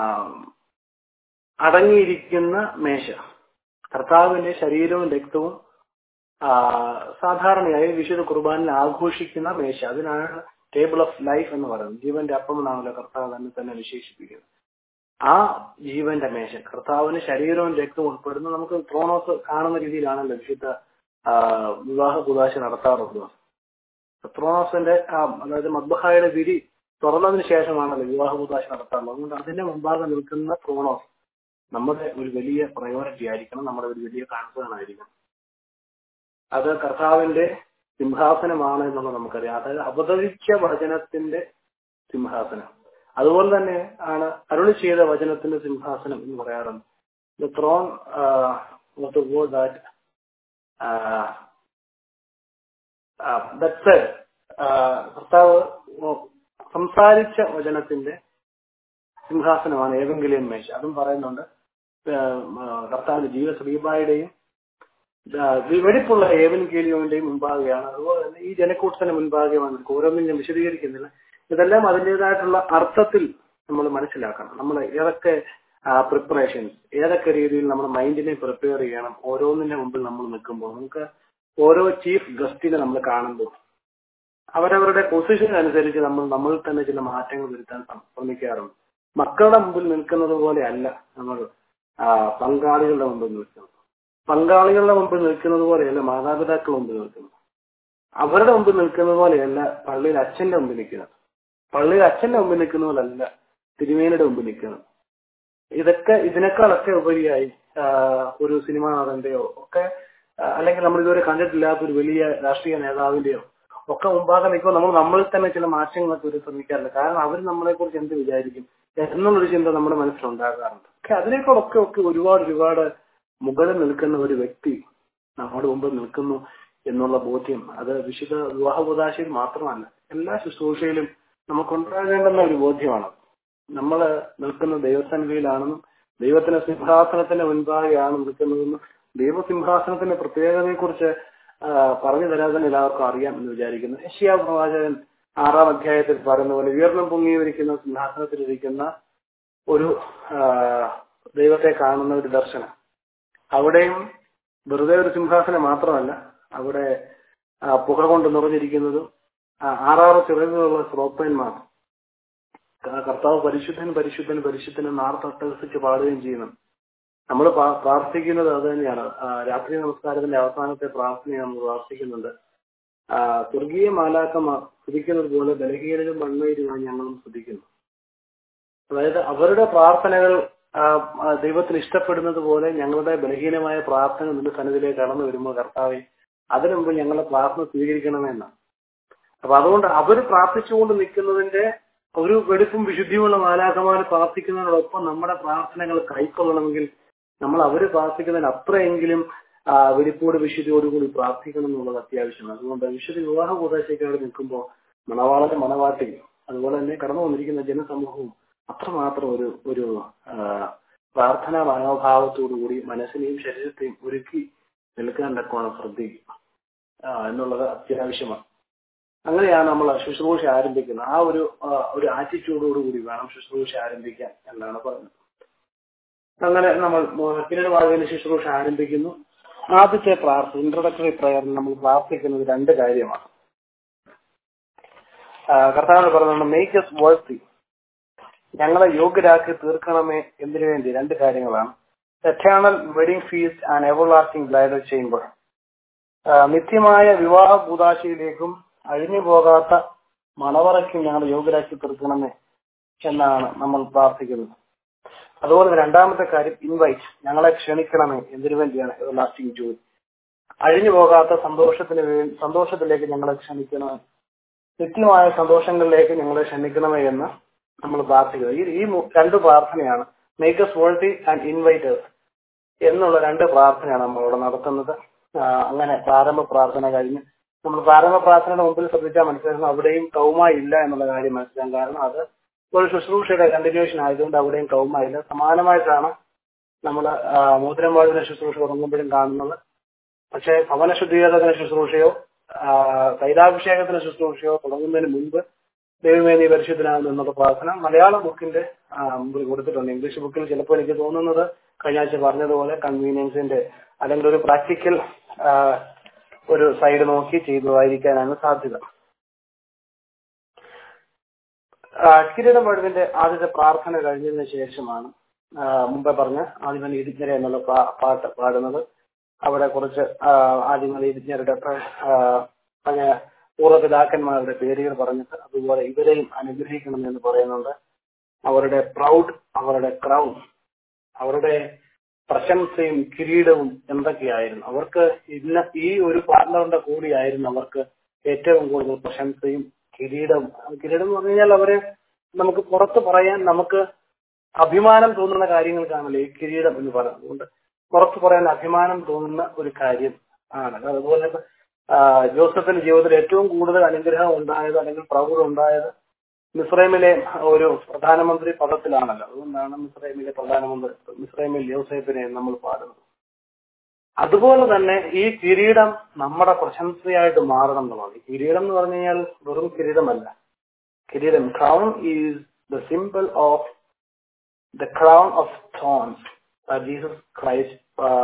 C: അടങ്ങിയിരിക്കുന്ന മേശ കർത്താവിന്റെ ശരീരവും രക്തവും ആ, സാധാരണയായി വിശുദ്ധ കുർബാനിൽ ആഘോഷിക്കുന്ന മേശ അതിനാണ് ടേബിൾ ഓഫ് ലൈഫ് എന്ന് പറയുന്നത് ജീവന്റെ അപ്പം എന്നാണല്ലോ കർത്താവ് തന്നെ തന്നെ വിശേഷിപ്പിക്കുന്നത് ആ ജീവന്റെ മേശ കർത്താവിന് ശരീരവും രക്തവും ഉൾപ്പെടുന്ന നമുക്ക് ത്രോണോസ് കാണുന്ന രീതിയിലാണല്ലോ വിശുദ്ധ ആ, വിവാഹ കുദാശ നടത്താറുള്ളത് ത്രോണോസിന്റെ ആ, അതായത് മദ്ബഹായുടെ വിരി തുറന്നതിന് ശേഷമാണല്ലോ വിവാഹ കുദാശ നടത്താറുള്ളത് അതുകൊണ്ട് അതിന്റെ മുമ്പാകെ നിൽക്കുന്ന ത്രോണോസ് നമ്മുടെ ഒരു വലിയ പ്രയോറിറ്റി ആയിരിക്കണം നമ്മുടെ ഒരു വലിയ കൺസേൺ ആയിരിക്കണം അത് കർത്താവിന്റെ സിംഹാസനമാണ് എന്നുള്ളത് നമുക്കറിയാം അതായത് അവതരിച്ച വചനത്തിന്റെ സിംഹാസനം അതുപോലെ തന്നെ ആണ് അരുളി ചെയ്ത വചനത്തിന്റെ സിംഹാസനം എന്ന് പറയാറുണ്ട് the throne of the word that that കർത്താവ് സംസാരിച്ച വചനത്തിന്റെ സിംഹാസനമാണ് ഏവെങ്കിലും മേശ അതും പറയുന്നുണ്ട് കർത്താവിന്റെ ജീവ ശ്രീബായുടെയും വെടിപ്പുള്ള ഏവൻ കേലിയോന്റെയും മുമ്പാകെയാണ് അതുപോലെ തന്നെ ഈ ജനക്കൂട്ടത്തിന്റെ മുൻപാകെയാണ് ഓരോന്നും ഞാൻ വിശദീകരിക്കുന്നില്ല ഇതെല്ലാം അതിൻ്റെതായിട്ടുള്ള അർത്ഥത്തിൽ നമ്മൾ മനസ്സിലാക്കണം നമ്മൾ ഏതൊക്കെ പ്രിപ്പറേഷൻസ് ഏതൊക്കെ രീതിയിൽ നമ്മുടെ മൈൻഡിനെ പ്രിപ്പയർ ചെയ്യണം ഓരോന്നിന്റെ മുമ്പിൽ നമ്മൾ നിൽക്കുമ്പോൾ നമുക്ക് ഓരോ ചീഫ് ഗസ്റ്റിനെ നമ്മൾ കാണുമ്പോൾ അവരവരുടെ പൊസിഷൻ അനുസരിച്ച് നമ്മൾ നമ്മളിൽ തന്നെ ചില മാറ്റങ്ങൾ വരുത്താൻ ശ്രമിക്കാറുണ്ട് മക്കളുടെ മുമ്പിൽ നിൽക്കുന്നത് പോലെ അല്ല നമ്മൾ പങ്കാളികളുടെ മുമ്പിൽ നിൽക്കുന്നത് പങ്കാളികളുടെ മുമ്പിൽ നിൽക്കുന്നത് പോലെയല്ല മാതാപിതാക്കളുടെ മുമ്പിൽ നിൽക്കുന്നത് അവരുടെ മുമ്പിൽ നിൽക്കുന്നത് പോലെയല്ല പള്ളിയിൽ അച്ഛന്റെ മുമ്പിൽ നിൽക്കുന്നത് പള്ളിയിൽ അച്ഛന്റെ മുമ്പിൽ നിൽക്കുന്ന പോലല്ല തിരുമേനിയുടെ മുമ്പിൽ നിൽക്കുന്നത് ഇതൊക്കെ ഇതിനേക്കാളൊക്കെ ഉപരിയായി ഒരു സിനിമാ നടന്റെയോ ഒക്കെ അല്ലെങ്കിൽ നമ്മൾ ഇതുവരെ കണ്ടിട്ടില്ലാത്ത ഒരു വലിയ രാഷ്ട്രീയ നേതാവിന്റെയോ ഒക്കെ മുമ്പാകെ നിൽക്കുമ്പോൾ നമ്മൾ നമ്മളിൽ തന്നെ ചില മാറ്റങ്ങളൊക്കെ ഒരു ശ്രമിക്കാറില്ല കാരണം അവർ നമ്മളെ കുറിച്ച് എന്ത് വിചാരിക്കും എന്നുള്ളൊരു ചിന്ത നമ്മുടെ മനസ്സിലുണ്ടാകാറുണ്ട് പക്ഷെ അതിനേക്കാളൊക്കെ ഒക്കെ ഒരുപാട് ഒരുപാട് മുകളിൽ നിൽക്കുന്ന ഒരു വ്യക്തി നമ്മുടെ മുമ്പിൽ നിൽക്കുന്നു എന്നുള്ള ബോധ്യം അത് വിശുദ്ധ വിവാഹോദാശയിൽ മാത്രമല്ല എല്ലാ ശുശ്രൂഷയിലും നമുക്കുണ്ടാകേണ്ടുന്ന ഒരു ബോധ്യമാണ് നമ്മൾ നിൽക്കുന്ന ദൈവസന്നിധിയിലാണെന്നും ദൈവത്തിന്റെ സിംഹാസനത്തിന്റെ മുൻപാകെയാണ് നിൽക്കുന്നതെന്നും ദൈവസിംഹാസനത്തിന്റെ പ്രത്യേകതയെ കുറിച്ച് പറഞ്ഞു തരാൻ തന്നെ എല്ലാവർക്കും അറിയാം എന്ന് വിചാരിക്കുന്നു യഷ്യാ പ്രവാചകൻ ആറാം അധ്യായത്തിൽ പറയുന്ന പോലെ ഉയർന്നു പൊങ്ങിയിരിക്കുന്ന സിംഹാസനത്തിലിരിക്കുന്ന ഒരു ദൈവത്തെ കാണുന്ന ഒരു ദർശനം അവിടെയും വെറുതെ ഒരു സിംഹാസനം മാത്രമല്ല അവിടെ പുക കൊണ്ട് നിറഞ്ഞിരിക്കുന്നതും ആറാറ് ചിറകുകളുള്ള ശ്രോപ്പന്മാർ കർത്താവ് പരിശുദ്ധൻ പരിശുദ്ധൻ പരിശുദ്ധൻ നാർത്തട്ടഹസിച്ച് പാടുകയും ചെയ്യുന്നു നമ്മൾ പ്രാർത്ഥിക്കുന്നത് അത് തന്നെയാണ് ആ, രാത്രി നമസ്കാരത്തിന്റെ അവസാനത്തെ പ്രാർത്ഥന നമ്മൾ പ്രാർത്ഥിക്കുന്നുണ്ട് ആ, സ്വർഗീയ മാലാക്കമാർ സ്തുതിക്കുന്നത് പോലെ ബലഹീനരും മണ്ണയിലുമായി ഞങ്ങളും സ്തുതിക്കുന്നു അതായത് അവരുടെ പ്രാർത്ഥനകൾ ആ, ആ, ദൈവത്തിന് ഇഷ്ടപ്പെടുന്നത് പോലെ ഞങ്ങളുടെ ബലഹീനമായ പ്രാർത്ഥന നിന്റെ സന്നിധിയിലേക്ക് കടന്നു വരുമ്പോൾ കർത്താവെ അതിനു മുമ്പ് ഞങ്ങളുടെ പ്രാർത്ഥന സ്വീകരിക്കണമെന്നാണ് അപ്പൊ അതുകൊണ്ട് അവർ പ്രാർത്ഥിച്ചുകൊണ്ട് നിൽക്കുന്നതിന്റെ ഒരു വെടുപ്പും വിശുദ്ധിയുമുള്ള മാലാക്കന്മാർ പ്രാർത്ഥിക്കുന്നതിനോടൊപ്പം നമ്മുടെ പ്രാർത്ഥനകൾ കൈക്കൊള്ളണമെങ്കിൽ നമ്മൾ അവർ പ്രാർത്ഥിക്കുന്നതിന് അത്രയെങ്കിലും ആ, വെടിപ്പോട് വിശുദ്ധിയോടുകൂടി പ്രാർത്ഥിക്കണം എന്നുള്ളത് അത്യാവശ്യമാണ് അതുകൊണ്ട് വിശുദ്ധ വിവാഹ കൂതാശയ്ക്കാട് നിൽക്കുമ്പോൾ മണവാളന്റെ മണവാട്ടി അതുപോലെ തന്നെ കടന്നു വന്നിരിക്കുന്ന ജനസമൂഹവും അത്രമാത്രം ഒരു ഒരു ആ, പ്രാർത്ഥനാ മനോഭാവത്തോടുകൂടി മനസ്സിനെയും ശരീരത്തെയും ഒരുക്കി നിൽക്കാൻ തക്കോണം ശ്രദ്ധിക്കും ആ, എന്നുള്ളത് അത്യാവശ്യമാണ് അങ്ങനെയാണ് നമ്മൾ ശുശ്രൂഷ ആരംഭിക്കുന്നത് ആ ഒരു ആ, ഒരു ആറ്റിറ്റ്യൂഡോടുകൂടി വേണം ശുശ്രൂഷ ആരംഭിക്കാൻ എന്നാണ് പറയുന്നത് അങ്ങനെ നമ്മൾ കിരണവാഴുവിന്റെ ശുശ്രൂഷ ആരംഭിക്കുന്നു ആദ്യത്തെ പ്രാർത്ഥന ഇൻട്രൊഡക്ടറി പ്രയറിൽ നമ്മൾ പ്രാർത്ഥിക്കുന്നത് രണ്ട് കാര്യമാണ് ആ, കർത്താവിന് പറഞ്ഞുകൊണ്ട് മേക്ക് എസ് വേഴ്ത്തി ഞങ്ങളെ യോഗ്യരാക്കി തീർക്കണമേ എന്തിനു വേണ്ടി രണ്ട് കാര്യങ്ങളാണ് eternal wedding feast and everlasting bridal chamber നിത്യമായ വിവാഹ കൂതാശയിലേക്കും അഴിഞ്ഞു പോകാത്ത മണവറയ്ക്കും ഞങ്ങൾ യോഗ്യരാക്കി തീർക്കണമേ എന്നാണ് നമ്മൾ പ്രാർത്ഥിക്കുന്നത് അതുപോലെ തന്നെ രണ്ടാമത്തെ കാര്യം ഇൻവൈറ്റ് ഞങ്ങളെ ക്ഷണിക്കണമേ എന്തിനു വേണ്ടിയാണ് എവർ ലാസ്റ്റിംഗ് ജോയ് അഴിഞ്ഞു പോകാത്ത സന്തോഷത്തിന് വേണ്ടി സന്തോഷത്തിലേക്ക് ഞങ്ങളെ ക്ഷണിക്കണമേ നിത്യമായ സന്തോഷങ്ങളിലേക്ക് ഞങ്ങളെ ക്ഷണിക്കണമേ എന്ന് നമ്മൾ പ്രാർത്ഥിക്കുന്നത് ഈ ഈ മു- രണ്ട് പ്രാർത്ഥനയാണ് മേക്കസ് വേൾട്ടി ആൻഡ് ഇൻവൈറ്റേഴ്സ് എന്നുള്ള രണ്ട് പ്രാർത്ഥനയാണ് നമ്മൾ ഇവിടെ നടത്തുന്നത് ആ, അങ്ങനെ പ്രാരംഭ പ്രാർത്ഥന കഴിഞ്ഞ് നമ്മൾ പ്രാരംഭ പ്രാർത്ഥനയുടെ മുമ്പിൽ ശ്രദ്ധിച്ചാൽ മനസ്സിലാക്കുന്നു അവിടെയും കൗമ ഇല്ല എന്നുള്ള കാര്യം മനസ്സിലാക്കാം കാരണം അത് ഒരു ശുശ്രൂഷയുടെ കണ്ടിന്യൂഷൻ ആയതുകൊണ്ട് അവിടെയും കൗമ ഇല്ല സമാനമായിട്ടാണ് നമ്മൾ മോതിരം വാഴുന്ന ശുശ്രൂഷ തുടങ്ങുമ്പോഴും കാണുന്നത് പക്ഷേ ഭവന ശുദ്ധീകരണത്തിന് ശുശ്രൂഷയോ ആ, തൈലാഭിഷേകത്തിന് ശുശ്രൂഷയോ തുടങ്ങുന്നതിന് മുൻപ് ദൈവമേ നീ പരിശുദ്ധനാകുന്നു എന്നുള്ള പ്രാർത്ഥന മലയാളം ബുക്കിന്റെ ആ, മുമ്പിൽ കൊടുത്തിട്ടുണ്ട് ഇംഗ്ലീഷ് ബുക്കിൽ ചിലപ്പോൾ എനിക്ക് തോന്നുന്നത് കഴിഞ്ഞ ആഴ്ച പറഞ്ഞതുപോലെ കൺവീനിയൻസിന്റെ അല്ലെങ്കിൽ ഒരു പ്രാക്ടിക്കൽ ഒരു സൈഡ് നോക്കി ചെയ്തതായിരിക്കാനാണ് സാധ്യത കിരീടം പഴുവിന്റെ ആദ്യത്തെ പ്രാർത്ഥന കഴിഞ്ഞതിന് ശേഷമാണ് ആ, മുമ്പേ പറഞ്ഞ ആദ്യമ നീതിജ്ഞര എന്നുള്ള പാ- പാട്ട് പാടുന്നത് അവിടെ കുറച്ച് ആ, ആദിമ നീതിജ്ഞരുടെ പ്ര- ആ, പഴയ പൂർവ്വപിതാക്കന്മാരുടെ പേരുകൾ പറഞ്ഞിട്ട് അതുപോലെ ഇവരെയും അനുഗ്രഹിക്കണം എന്ന് പറയുന്നുണ്ട് അവരുടെ പ്രൗഡ് അവരുടെ ക്രൗൺ അവരുടെ പ്രശംസയും കിരീടവും എന്തൊക്കെയായിരുന്നു അവർക്ക് ഇന്ന ഈ ഒരു പാർട്ണറിന്റെ കൂടിയായിരുന്നു അവർക്ക് ഏറ്റവും കൂടുതൽ പ്രശംസയും കിരീടം കിരീടം എന്ന് പറഞ്ഞു കഴിഞ്ഞാൽ അവരെ നമുക്ക് പുറത്ത് പറയാൻ നമുക്ക് അഭിമാനം തോന്നുന്ന കാര്യങ്ങൾക്കാണല്ലോ ഈ കിരീടം എന്ന് പറയുന്നത് അതുകൊണ്ട് പുറത്ത് പറയാൻ അഭിമാനം തോന്നുന്ന ഒരു കാര്യം ആണ് അതുപോലെ ആ, ജോസഫിന്റെ ജീവിതത്തിൽ ഏറ്റവും കൂടുതൽ അനുഗ്രഹം ഉണ്ടായത് അല്ലെങ്കിൽ പ്രൗഢ ഉണ്ടായത് മിസ്രൈമിലെ ഒരു പ്രധാനമന്ത്രി പദത്തിലാണല്ലോ അതുകൊണ്ടാണ് മിസ്രൈമിലെ പ്രധാനമന്ത്രി മിസ്രൈമിൽ യോസേഫിനെ നമ്മൾ പാടുന്നത് അതുപോലെ തന്നെ ഈ കിരീടം നമ്മുടെ പ്രശംസയായിട്ട് മാറണം എന്നുള്ളത് ഈ കിരീടം എന്ന് പറഞ്ഞു കഴിഞ്ഞാൽ വെറും കിരീടമല്ല കിരീടം crown is the symbol of the crown of thorns Jesus Christ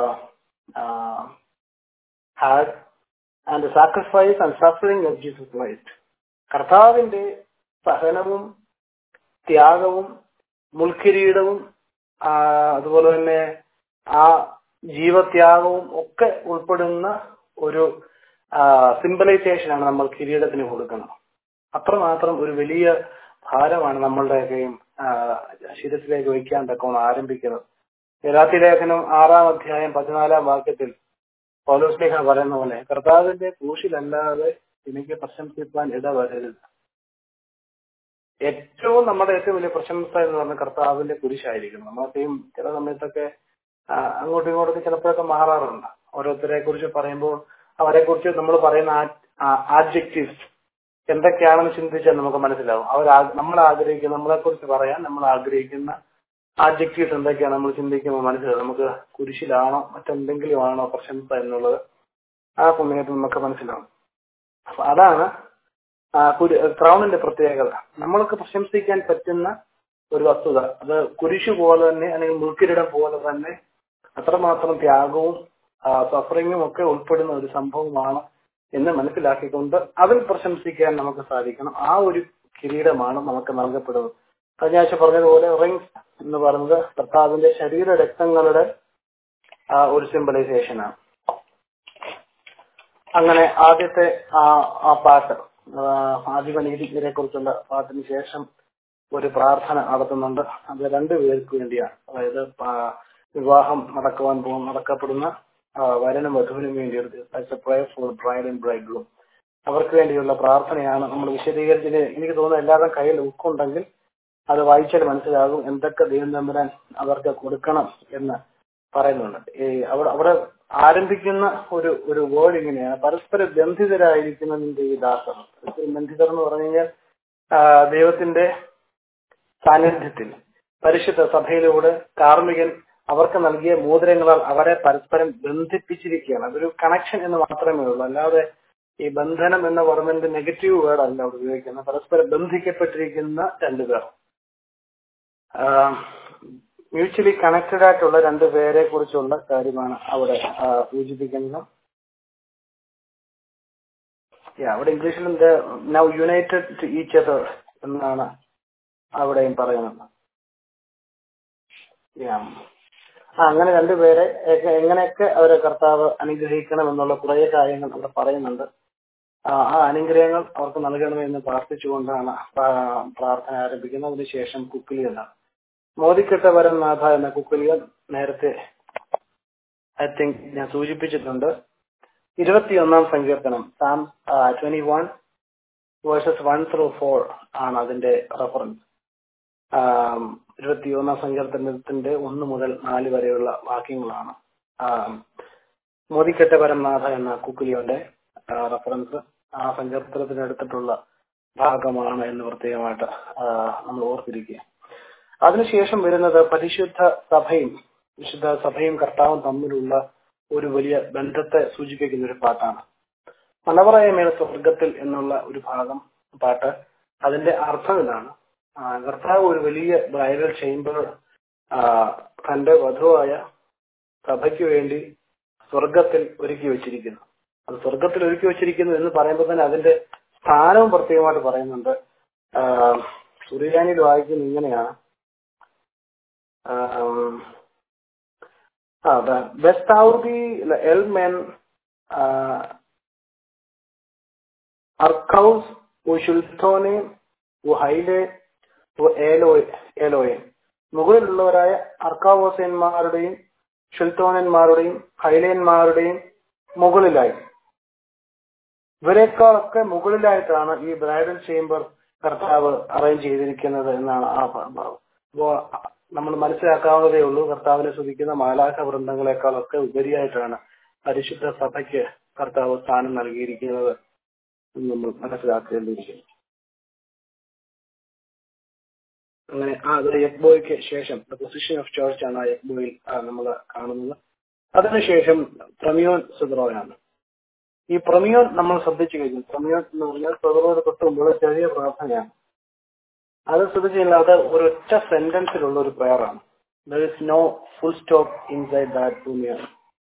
C: had and the sacrifice and suffering of Jesus Christ കർത്താവിന്റെ സഹനവും ത്യാഗവും മുൾക്കിരീടവും ആ, അതുപോലെ തന്നെ ആ ജീവത്യാഗവും ഒക്കെ ഉൾപ്പെടുന്ന ഒരു സിംബലൈസേഷനാണ് നമ്മൾ കിരീടത്തിന് കൊടുക്കുന്നത് അത്രമാത്രം ഒരു വലിയ ഭാരമാണ് നമ്മളുടെയൊക്കെയും ആ, ശിരസിലേക്ക് വയ്ക്കാൻ തക്കോണം ആരംഭിക്കുന്നത് ഗലാത്തി ലേഖനം ആറാം അധ്യായം പതിനാലാം വാക്യത്തിൽ പൗലോസ്ലിഹ പറയുന്ന പോലെ കർത്താവിന്റെ ക്രൂശിലല്ലാതെ എനിക്ക് പ്രശംസിപ്പാൻ ഇടവരരുത് ഏറ്റവും നമ്മുടെ ഏറ്റവും വലിയ പ്രശംസ എന്ന് പറഞ്ഞ കർത്താവിന്റെ കുരിശായിരിക്കണം നമ്മളൊക്കെയും ചില സമയത്തൊക്കെ ആ, അങ്ങോട്ടും ഇങ്ങോട്ടും ചിലപ്പോഴൊക്കെ മാറാറുണ്ട് ഓരോരുത്തരെ കുറിച്ച് പറയുമ്പോൾ അവരെ കുറിച്ച് നമ്മൾ പറയുന്ന ആഡ്ജക്റ്റീവ്സ് എന്തൊക്കെയാണെന്ന് ചിന്തിച്ചാൽ നമുക്ക് മനസ്സിലാവും അവർ നമ്മൾ ആഗ്രഹിക്കുന്ന നമ്മളെ കുറിച്ച് പറയാൻ നമ്മൾ ആഗ്രഹിക്കുന്ന ആഡ്ജക്റ്റീവ്സ് എന്തൊക്കെയാണ് നമ്മൾ ചിന്തിക്കുമ്പോൾ മനസ്സിലാവും നമുക്ക് കുരിശിലാണോ മറ്റെന്തെങ്കിലും ആണോ പ്രശംസ എന്നുള്ളത് ആ സമയത്ത് നമുക്ക് മനസ്സിലാവും അപ്പൊ അതാണ് ആ, കുരി- ക്രൗണിന്റെ പ്രത്യേകത നമ്മൾക്ക് പ്രശംസിക്കാൻ പറ്റുന്ന ഒരു വസ്തുത അത് കുരിശു പോലെ തന്നെ അല്ലെങ്കിൽ മുൾക്കിരീടം പോലെ തന്നെ അത്രമാത്രം ത്യാഗവും സഫറിങ്ങും ഒക്കെ ഉൾപ്പെടുന്ന ഒരു സംഭവമാണ് എന്ന് മനസ്സിലാക്കിക്കൊണ്ട് അതിൽ പ്രശംസിക്കാൻ നമുക്ക് സാധിക്കണം ആ ഒരു കിരീടമാണ് നമുക്ക് നൽകപ്പെടുന്നത് കഴിഞ്ഞ ആഴ്ച പറഞ്ഞതുപോലെ റിങ്സ് എന്ന് പറയുന്നത് കർത്താവിന്റെ ശരീര രക്തങ്ങളുടെ ആ, ഒരു സിംബലൈസേഷൻ ആണ് അങ്ങനെ ആദ്യത്തെ ആ ആ പാട്ട് ആ, ആദിമനീതിനെ കുറിച്ചുള്ള പാട്ടിന് ശേഷം ഒരു പ്രാർത്ഥന നടത്തുന്നുണ്ട് അത് രണ്ടു പേർക്ക് വേണ്ടിയാണ് അതായത് ആ, വിവാഹം നടക്കുവാൻ പോകും നടക്കപ്പെടുന്ന ആ, വരനും വധുവിനും വേണ്ടി ഒരു prayer for bride and bridegroom അവർക്ക് വേണ്ടിയുള്ള പ്രാർത്ഥനയാണ് നമ്മൾ വിശദീകരിച്ചത് എനിക്ക് തോന്നുന്നു എല്ലാവരും കയ്യിൽ ഉൾക്കുണ്ടെങ്കിൽ അത് വായിച്ചാൽ മനസ്സിലാകും എന്തൊക്കെ ദൈവം തമ്പുരാൻ അവർക്ക് കൊടുക്കണം എന്ന് പറയുന്നുണ്ട് ഈ അവിടെ അവിടെ ആരംഭിക്കുന്ന ഒരു ഒരു വേർഡ് ഇങ്ങനെയാണ് പരസ്പര ബന്ധിതരായിരിക്കുന്ന നിന്റെ ഈ ദാസർ പരസ്പര ബന്ധിതർ എന്ന് പറഞ്ഞു കഴിഞ്ഞാൽ ആ, ദൈവത്തിന്റെ സാന്നിധ്യത്തിൽ പരിശുദ്ധ സഭയിലൂടെ കാർമികൻ അവർക്ക് നൽകിയ മോതിരങ്ങളാൽ അവരെ പരസ്പരം ബന്ധിപ്പിച്ചിരിക്കുകയാണ് അതൊരു കണക്ഷൻ എന്ന് മാത്രമേ ഉള്ളൂ അല്ലാതെ ഈ ബന്ധനം എന്ന് പറയുന്നതിന്റെ നെഗറ്റീവ് വേർഡ് അല്ല അവിടെ ഉപയോഗിക്കുന്നത് പരസ്പരം ബന്ധിക്കപ്പെട്ടിരിക്കുന്ന രണ്ടുപേർ മ്യൂച്വലി കണക്റ്റഡ് ആയിട്ടുള്ള രണ്ട് പേരെ കുറിച്ചുള്ള കാര്യമാണ് അവിടെ ആ, സൂചിപ്പിക്കുന്നത് Yeah, അവിടെ ഇംഗ്ലീഷിൽ now united to each other എന്നാണ് അവിടെയും പറയുന്നത് Yeah. ആ അങ്ങനെ രണ്ടുപേരെ എ- എങ്ങനെയൊക്കെ അവരെ കർത്താവ് അനുഗ്രഹിക്കണം എന്നുള്ള കുറേ കാര്യങ്ങൾ അവിടെ പറയുന്നുണ്ട് ആ ആ അനുഗ്രഹങ്ങൾ അവർക്ക് നൽകണമെന്ന് പ്രാർത്ഥിച്ചുകൊണ്ടാണ് പ്രാ- പ്രാർത്ഥന ആരംഭിക്കുന്നത് അതിനുശേഷം കുക്കിലിയതാണ് മോദിക്കെട്ട വരനാഥ എന്ന കുക്കിലിയൻ നേരത്തെ ഐ തിങ്ക് ഞാൻ സൂചിപ്പിച്ചിട്ടുണ്ട് ഇരുപത്തിയൊന്നാം സങ്കീർത്തനം psalm twenty one verses one through four ആണ് അതിന്റെ റെഫറൻസ് ഇരുപത്തിയൊന്നാം സങ്കീർത്തനത്തിന്റെ ഒന്ന് മുതൽ നാല് വരെയുള്ള വാക്യങ്ങളാണ് ആം, മോദിക്കെട്ട പരംനാഥ എന്ന കുക്കിലിയോന്റെ റെഫറൻസ് ആ സങ്കീർത്തനത്തിന് എടുത്തിട്ടുള്ള ഭാഗമാണ് എന്ന് പ്രത്യേകമായിട്ട് ആ, നമ്മൾ ഓർത്തിരിക്കുക അതിനുശേഷം വരുന്നത് പരിശുദ്ധ സഭയും വിശുദ്ധ സഭയും കർത്താവും തമ്മിലുള്ള ഒരു വലിയ ബന്ധത്തെ സൂചിപ്പിക്കുന്ന ഒരു പാട്ടാണ് മലവറയ മേൽ സ്വർഗത്തിൽ എന്നുള്ള ഒരു ഭാഗം പാട്ട് അതിന്റെ അർത്ഥം ഇതാണ് ആ, കർത്താവ് ഒരു വലിയ ബ്രൈഡൽ ചേംബർ തന്റെ വധുവായ സഭയ്ക്ക് വേണ്ടി സ്വർഗത്തിൽ ഒരുക്കി വെച്ചിരിക്കുന്നു അത് സ്വർഗത്തിൽ ഒരുക്കി വെച്ചിരിക്കുന്നു എന്ന് പറയുമ്പോൾ തന്നെ അതിന്റെ സ്ഥാനവും പ്രത്യേകമായിട്ട് പറയുന്നുണ്ട് സുറിയാനിൽ വായിക്കുന്ന ഇങ്ങനെയാണ് um, ah, the Vestauri, the Elmen, uh, Arkaus, Ushultone, Uhaile, Eloe, Eloe. മുകളിലുള്ളവരായ അർക്കാവോസന്മാരുടെയും ഷുൽത്തോനന്മാരുടെയും ഹൈലേന്മാരുടെയും മുകളിലായി ഇവരെക്കാളൊക്കെ മുകളിലായിട്ടാണ് ഈ ബ്രൈഡൽ ചേംബർ കർത്താവ് അറേഞ്ച് ചെയ്തിരിക്കുന്നത് എന്നാണ് ആ ഭ- ഭ- അപ്പോ നമ്മൾ മനസ്സിലാക്കാവുന്നതേ ഉള്ളൂ കർത്താവിനെ സ്തുതിക്കുന്ന മാലാഖ വൃന്ദങ്ങളെക്കാളൊക്കെ ഉപരിയായിട്ടാണ് പരിശുദ്ധ സഭയ്ക്ക് കർത്താവ് സ്ഥാനം നൽകിയിരിക്കുന്നത് എന്ന് നമ്മൾ മനസ്സിലാക്കേണ്ടിയിരിക്കുന്നു അങ്ങനെ ആ അത് യക്ബോയ്ക്ക് ശേഷം പൊസിഷൻ ഓഫ് ചേർച്ച് ആണ് ആ യക്ബോയിൽ നമ്മൾ കാണുന്നത് അതിനുശേഷം പ്രമിയോൻ സുദ്രോയാണ് ഈ പ്രമിയോൻ നമ്മൾ ശ്രദ്ധിച്ചു കഴിഞ്ഞു പ്രമിയോൻ എന്ന് പറഞ്ഞാൽ സുദ്രോയുടെ തൊട്ട് മുമ്പുള്ള ചെറിയ പ്രാർത്ഥനയാണ് അത് ശ്രദ്ധിച്ചു കഴിഞ്ഞാൽ അത് ഒരൊറ്റ സെന്റൻസിലുള്ള ഒരു പ്രയറാണ് there is no full stop inside that ഭൂമിയാണ്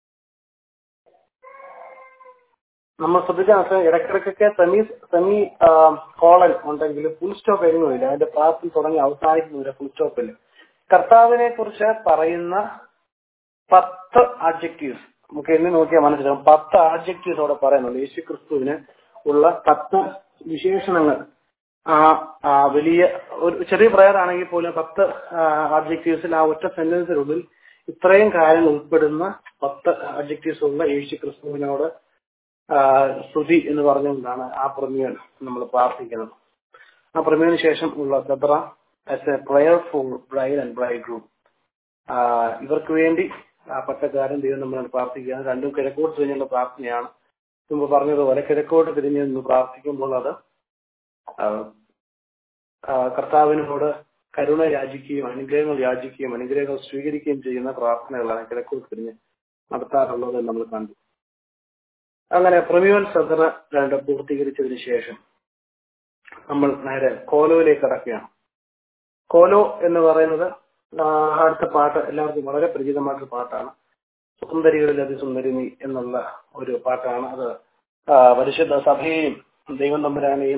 C: നമ്മൾ ശ്രദ്ധിച്ചാൽ മനസ്സിലായി ഇടയ്ക്കിടയ്ക്കൊക്കെ സെമി സെമി കോളൻ ഉണ്ടെങ്കിൽ ഫുൾ സ്റ്റോപ്പ് എങ്ങുമില്ല അതിന്റെ പ്രാർത്ഥന തുടങ്ങി അവസാനിക്കുന്നില്ല ഫുൾ സ്റ്റോപ്പില്ല കർത്താവിനെ കുറിച്ച് പറയുന്ന പത്ത് ആഡ്ജക്റ്റീവ്സ് നമുക്ക് എണ്ണി നോക്കിയാൽ മനസ്സിലാവും പത്ത് ആഡ്ജക്റ്റീവ്സ് അവിടെ പറയുന്നുണ്ട് യേശു ക്രിസ്തുവിന് ഉള്ള പത്ത് വിശേഷണങ്ങൾ ആ ആ വലിയ ഒരു ചെറിയ പ്രയർ ആണെങ്കിൽ പോലും പത്ത് ആഡ്ജക്റ്റീവ്സിൽ ആ ഒറ്റ സെന്റൻസിനുള്ളിൽ ഇത്രയും കാര്യങ്ങൾ ഉൾപ്പെടുന്ന പത്ത് ആഡ്ജക്റ്റീവ്സ് ഉള്ള യേശു ക്രിസ്തുവിനോട് ആ, സ്തുതി എന്ന് പറഞ്ഞുകൊണ്ടാണ് ആ പ്രമേയം നമ്മൾ പ്രാർത്ഥിക്കുന്നത് ആ പ്രമേയത്തിന് ശേഷം ഉള്ള ദബ്ര as a prayer for bride and bridegroom ഇവർക്ക് വേണ്ടി ആ പട്ടക്കാരൻ ദൈവം നമ്മൾ പ്രാർത്ഥിക്കുകയാണ് രണ്ടും കിഴക്കോട്ട് തിരിഞ്ഞുള്ള പ്രാർത്ഥനയാണ് മുമ്പ് പറഞ്ഞതുപോലെ കിഴക്കോട്ട് തിരിഞ്ഞ് നിന്ന് പ്രാർത്ഥിക്കുമ്പോൾ അത് ആ, ആ, കർത്താവിനോട് കരുണ യാചിക്കുകയും അനുഗ്രഹങ്ങൾ യാചിക്കുകയും അനുഗ്രഹങ്ങൾ സ്വീകരിക്കുകയും ചെയ്യുന്ന പ്രാർത്ഥനകളാണ് കിഴക്കോട്ട് തിരിഞ്ഞ് നടത്താറുള്ളത് എന്ന് നമ്മൾ കണ്ടു അങ്ങനെ പ്രമ്യൂൺ സദന രണ്ട് പൂർത്തീകരിച്ചതിന് ശേഷം നമ്മൾ നേരെ കോലോയിലേക്ക് കടക്കുകയാണ് കോലോ എന്ന് പറയുന്നത് ആ, അടുത്ത പാട്ട് എല്ലാവർക്കും വളരെ പരിചിതമായിട്ടുള്ള പാട്ടാണ് സുന്ദരികളിൽ അതിസുന്ദരി നീ എന്നുള്ള ഒരു പാട്ടാണ് അത് ആ, പരിശുദ്ധ സഭയെയും ദൈവം തമ്പുരാനെയും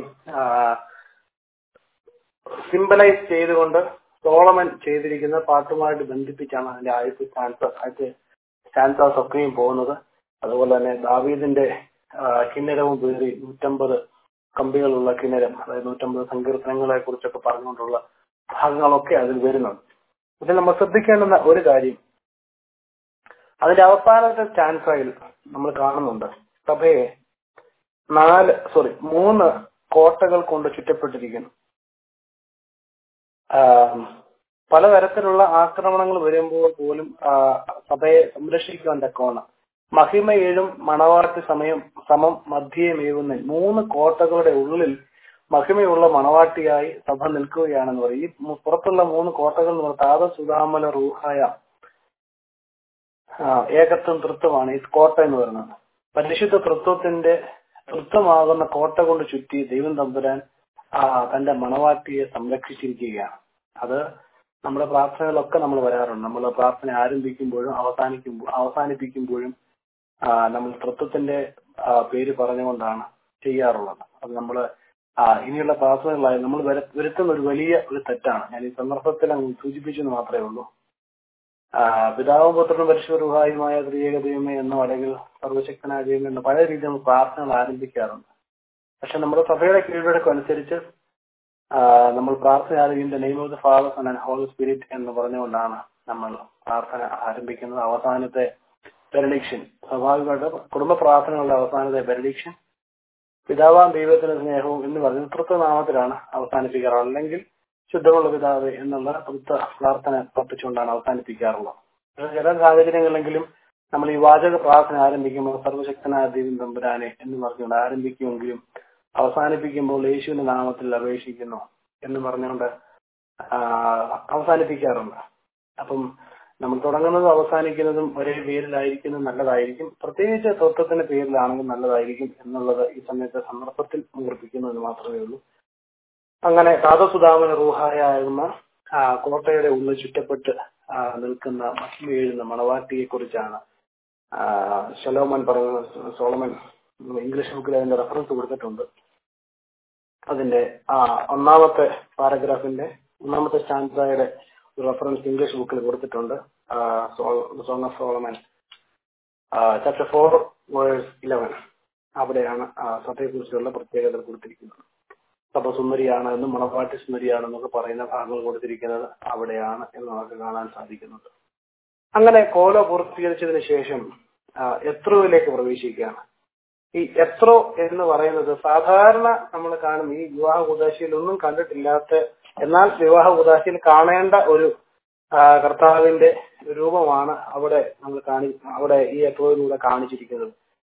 C: സിംബലൈസ് ചെയ്തുകൊണ്ട് സോളമൻ ചെയ്തിരിക്കുന്ന പാട്ടുമായിട്ട് ബന്ധിപ്പിച്ചാണ് അതിന്റെ ആദ്യത്തെ സ്ഥാനത്ത് ആദ്യത്തെ ചാൻസാസ് ഒക്കെയും പോകുന്നത് അതുപോലെ തന്നെ ദാവീദിന്റെ ആ, കിന്നരവും പേറി നൂറ്റമ്പത് കമ്പികളുള്ള കിന്നരം അതായത് നൂറ്റമ്പത് സങ്കീർത്തനങ്ങളെ കുറിച്ചൊക്കെ പറഞ്ഞുകൊണ്ടുള്ള ഭാഗങ്ങളൊക്കെ അതിൽ വരുന്നുണ്ട് ഇതിൽ നമ്മൾ ശ്രദ്ധിക്കേണ്ടുന്ന ഒരു കാര്യം അതിന്റെ അവസാനത്തെ സ്റ്റാൻസായിൽ നമ്മൾ കാണുന്നുണ്ട് സഭയെ നാല് സോറി മൂന്ന് കോട്ടകൾ കൊണ്ട് ചുറ്റപ്പെട്ടിരിക്കുന്നു ആം, പലതരത്തിലുള്ള ആക്രമണങ്ങൾ വരുമ്പോൾ പോലും ആ, സഭയെ സംരക്ഷിക്കുവാൻ തക്കവണ്ണം മഹിമയേഴും മണവാട്ടി സമയം സമം മധ്യമേവുന്ന മൂന്ന് കോട്ടകളുടെ ഉള്ളിൽ മഹിമയുള്ള മണവാട്ടിയായി സഭ നിൽക്കുകയാണെന്ന് പറയും ഈ മു- പുറത്തുള്ള മൂന്ന് കോട്ടകൾ എന്ന് പറഞ്ഞാൽ താത സുധാമല റൂഹായ ആ, ഏകത്വം തൃത്വമാണ് ഈ കോട്ട എന്ന് പറയുന്നത് പരിശുദ്ധ തൃത്വത്തിന്റെ തൃത്വമാകുന്ന കോട്ട കൊണ്ട് ചുറ്റി ദൈവം തമ്പുരാൻ ആ, തന്റെ മണവാട്ടിയെ സംരക്ഷിച്ചിരിക്കുകയാണ് അത് നമ്മുടെ പ്രാർത്ഥനകളൊക്കെ നമ്മൾ വരാറുണ്ട് നമ്മൾ പ്രാർത്ഥന ആരംഭിക്കുമ്പോഴും അവസാനിക്കുമ്പോൾ അവസാനിപ്പിക്കുമ്പോഴും ആ, നമ്മൾ തൃത്വത്തിന്റെ ആ, പേര് പറഞ്ഞുകൊണ്ടാണ് ചെയ്യാറുള്ളത് അത് നമ്മൾ ഇനിയുള്ള പ്രാർത്ഥനകളായി നമ്മൾ വര- വരുത്തുന്ന ഒരു വലിയ ഒരു തെറ്റാണ് ഞാൻ ഈ സന്ദർഭത്തിൽ അങ്ങ് സൂചിപ്പിച്ചെന്ന് മാത്രമേ ഉള്ളൂ ആ, പിതാവും പുത്രനും പരിശുദ്ധരുഹായുമായ ത്രിയേക ദൈവമേ എന്നോ അല്ലെങ്കിൽ സർവശക്തനായ ദൈവമേ എന്നോ പല രീതിയിൽ നമ്മൾ പ്രാർത്ഥനകൾ ആരംഭിക്കാറുണ്ട് പക്ഷെ നമ്മുടെ സഭയുടെ കീഴ്വഴക്കം അനുസരിച്ച് ആ, നമ്മൾ പ്രാർത്ഥന ആരംഭിക്കുന്ന name of the Father and Holy Spirit എന്ന് പറഞ്ഞുകൊണ്ടാണ് നമ്മൾ പ്രാർത്ഥന ആരംഭിക്കുന്നത് അവസാനത്തെ ബെനഡിക്ഷൻ സ്വാഭാവികമായിട്ട് കുടുംബ പ്രാർത്ഥനകളുടെ അവസാനത്തെ ബെനഡിക്ഷൻ പിതാവാം ദൈവത്തിന്റെ സ്നേഹവും എന്ന് പറഞ്ഞ് തൃത്വനാമത്തിലാണ് അവസാനിപ്പിക്കാറുള്ളത് അല്ലെങ്കിൽ ശുദ്ധമുള്ള പിതാവ് എന്നുള്ള തൃത്വ പ്രാർത്ഥന പ്രാർത്ഥിച്ചുകൊണ്ടാണ് അവസാനിപ്പിക്കാറുള്ളത് പക്ഷേ ചില സാഹചര്യങ്ങളിലെങ്കിലും നമ്മൾ ഈ വാചക പ്രാർത്ഥന ആരംഭിക്കുമ്പോൾ സർവശക്തനായ ദൈവം തമ്പുരാനെ എന്ന് പറഞ്ഞുകൊണ്ട് ആരംഭിക്കുമെങ്കിലും അവസാനിപ്പിക്കുമ്പോൾ യേശുവിന്റെ നാമത്തിൽ അപേക്ഷിക്കുന്നു എന്ന് പറഞ്ഞുകൊണ്ട് ആ, അവസാനിപ്പിക്കാറുണ്ട് അപ്പം നമ്മൾ തുടങ്ങുന്നതും അവസാനിക്കുന്നതും ഒരേ പേരിലായിരിക്കുന്നത് നല്ലതായിരിക്കും പ്രത്യേകിച്ച് തത്വത്തിന്റെ പേരിലാണെങ്കിൽ നല്ലതായിരിക്കും എന്നുള്ളത് ഈ സമയത്തെ സന്ദർഭത്തിൽ ഓർപ്പിക്കുന്നത് മാത്രമേ ഉള്ളൂ അങ്ങനെ താതസുധാമന റൂഹായാകുന്ന ആ, കോട്ടയുടെ ഉള്ളിൽ ചുറ്റപ്പെട്ട് ആ, നിൽക്കുന്ന മഹിമ എഴുതുന്ന മണവാട്ടിയെ കുറിച്ചാണ് ശലോമൻ പറയുന്നത് സോളമൻ ഇംഗ്ലീഷ് ബുക്കിൽ അതിന്റെ റെഫറൻസ് കൊടുത്തിട്ടുണ്ട് അതിന്റെ ആ ഒന്നാമത്തെ പാരഗ്രാഫിന്റെ ഒന്നാമത്തെ സ്റ്റാൻഡയുടെ റെഫറൻസ് ഇംഗ്ലീഷ് ബുക്കിൽ കൊടുത്തിട്ടുണ്ട് Song of Solomon chapter four verse eleven അവിടെയാണ് ആ, സഭയെക്കുറിച്ചുള്ള പ്രത്യേകത കൊടുത്തിരിക്കുന്നത് സഭ സുന്ദരിയാണ് എന്നും മണവാട്ടി സുന്ദരിയാണെന്നൊക്കെ പറയുന്ന ഭാഗങ്ങൾ കൊടുത്തിരിക്കുന്നത് അവിടെയാണ് എന്ന് നമുക്ക് കാണാൻ സാധിക്കുന്നുണ്ട് അങ്ങനെ കോലോ പൂർത്തീകരിച്ചതിന് ശേഷം ആ, എത്രോയിലേക്ക് പ്രവേശിക്കുകയാണ് ഈ എത്രോ എന്ന് പറയുന്നത് സാധാരണ നമ്മൾ കാണും ഈ വിവാഹ ഉദാശയിൽ ഒന്നും കണ്ടിട്ടില്ലാത്ത എന്നാൽ വിവാഹ ഉദാശയിൽ കാണേണ്ട ഒരു ആ, കർത്താവിന്റെ രൂപമാണ് അവിടെ നമ്മൾ കാണി അവിടെ ഈ എത്രോയിലൂടെ കാണിച്ചിരിക്കുന്നത്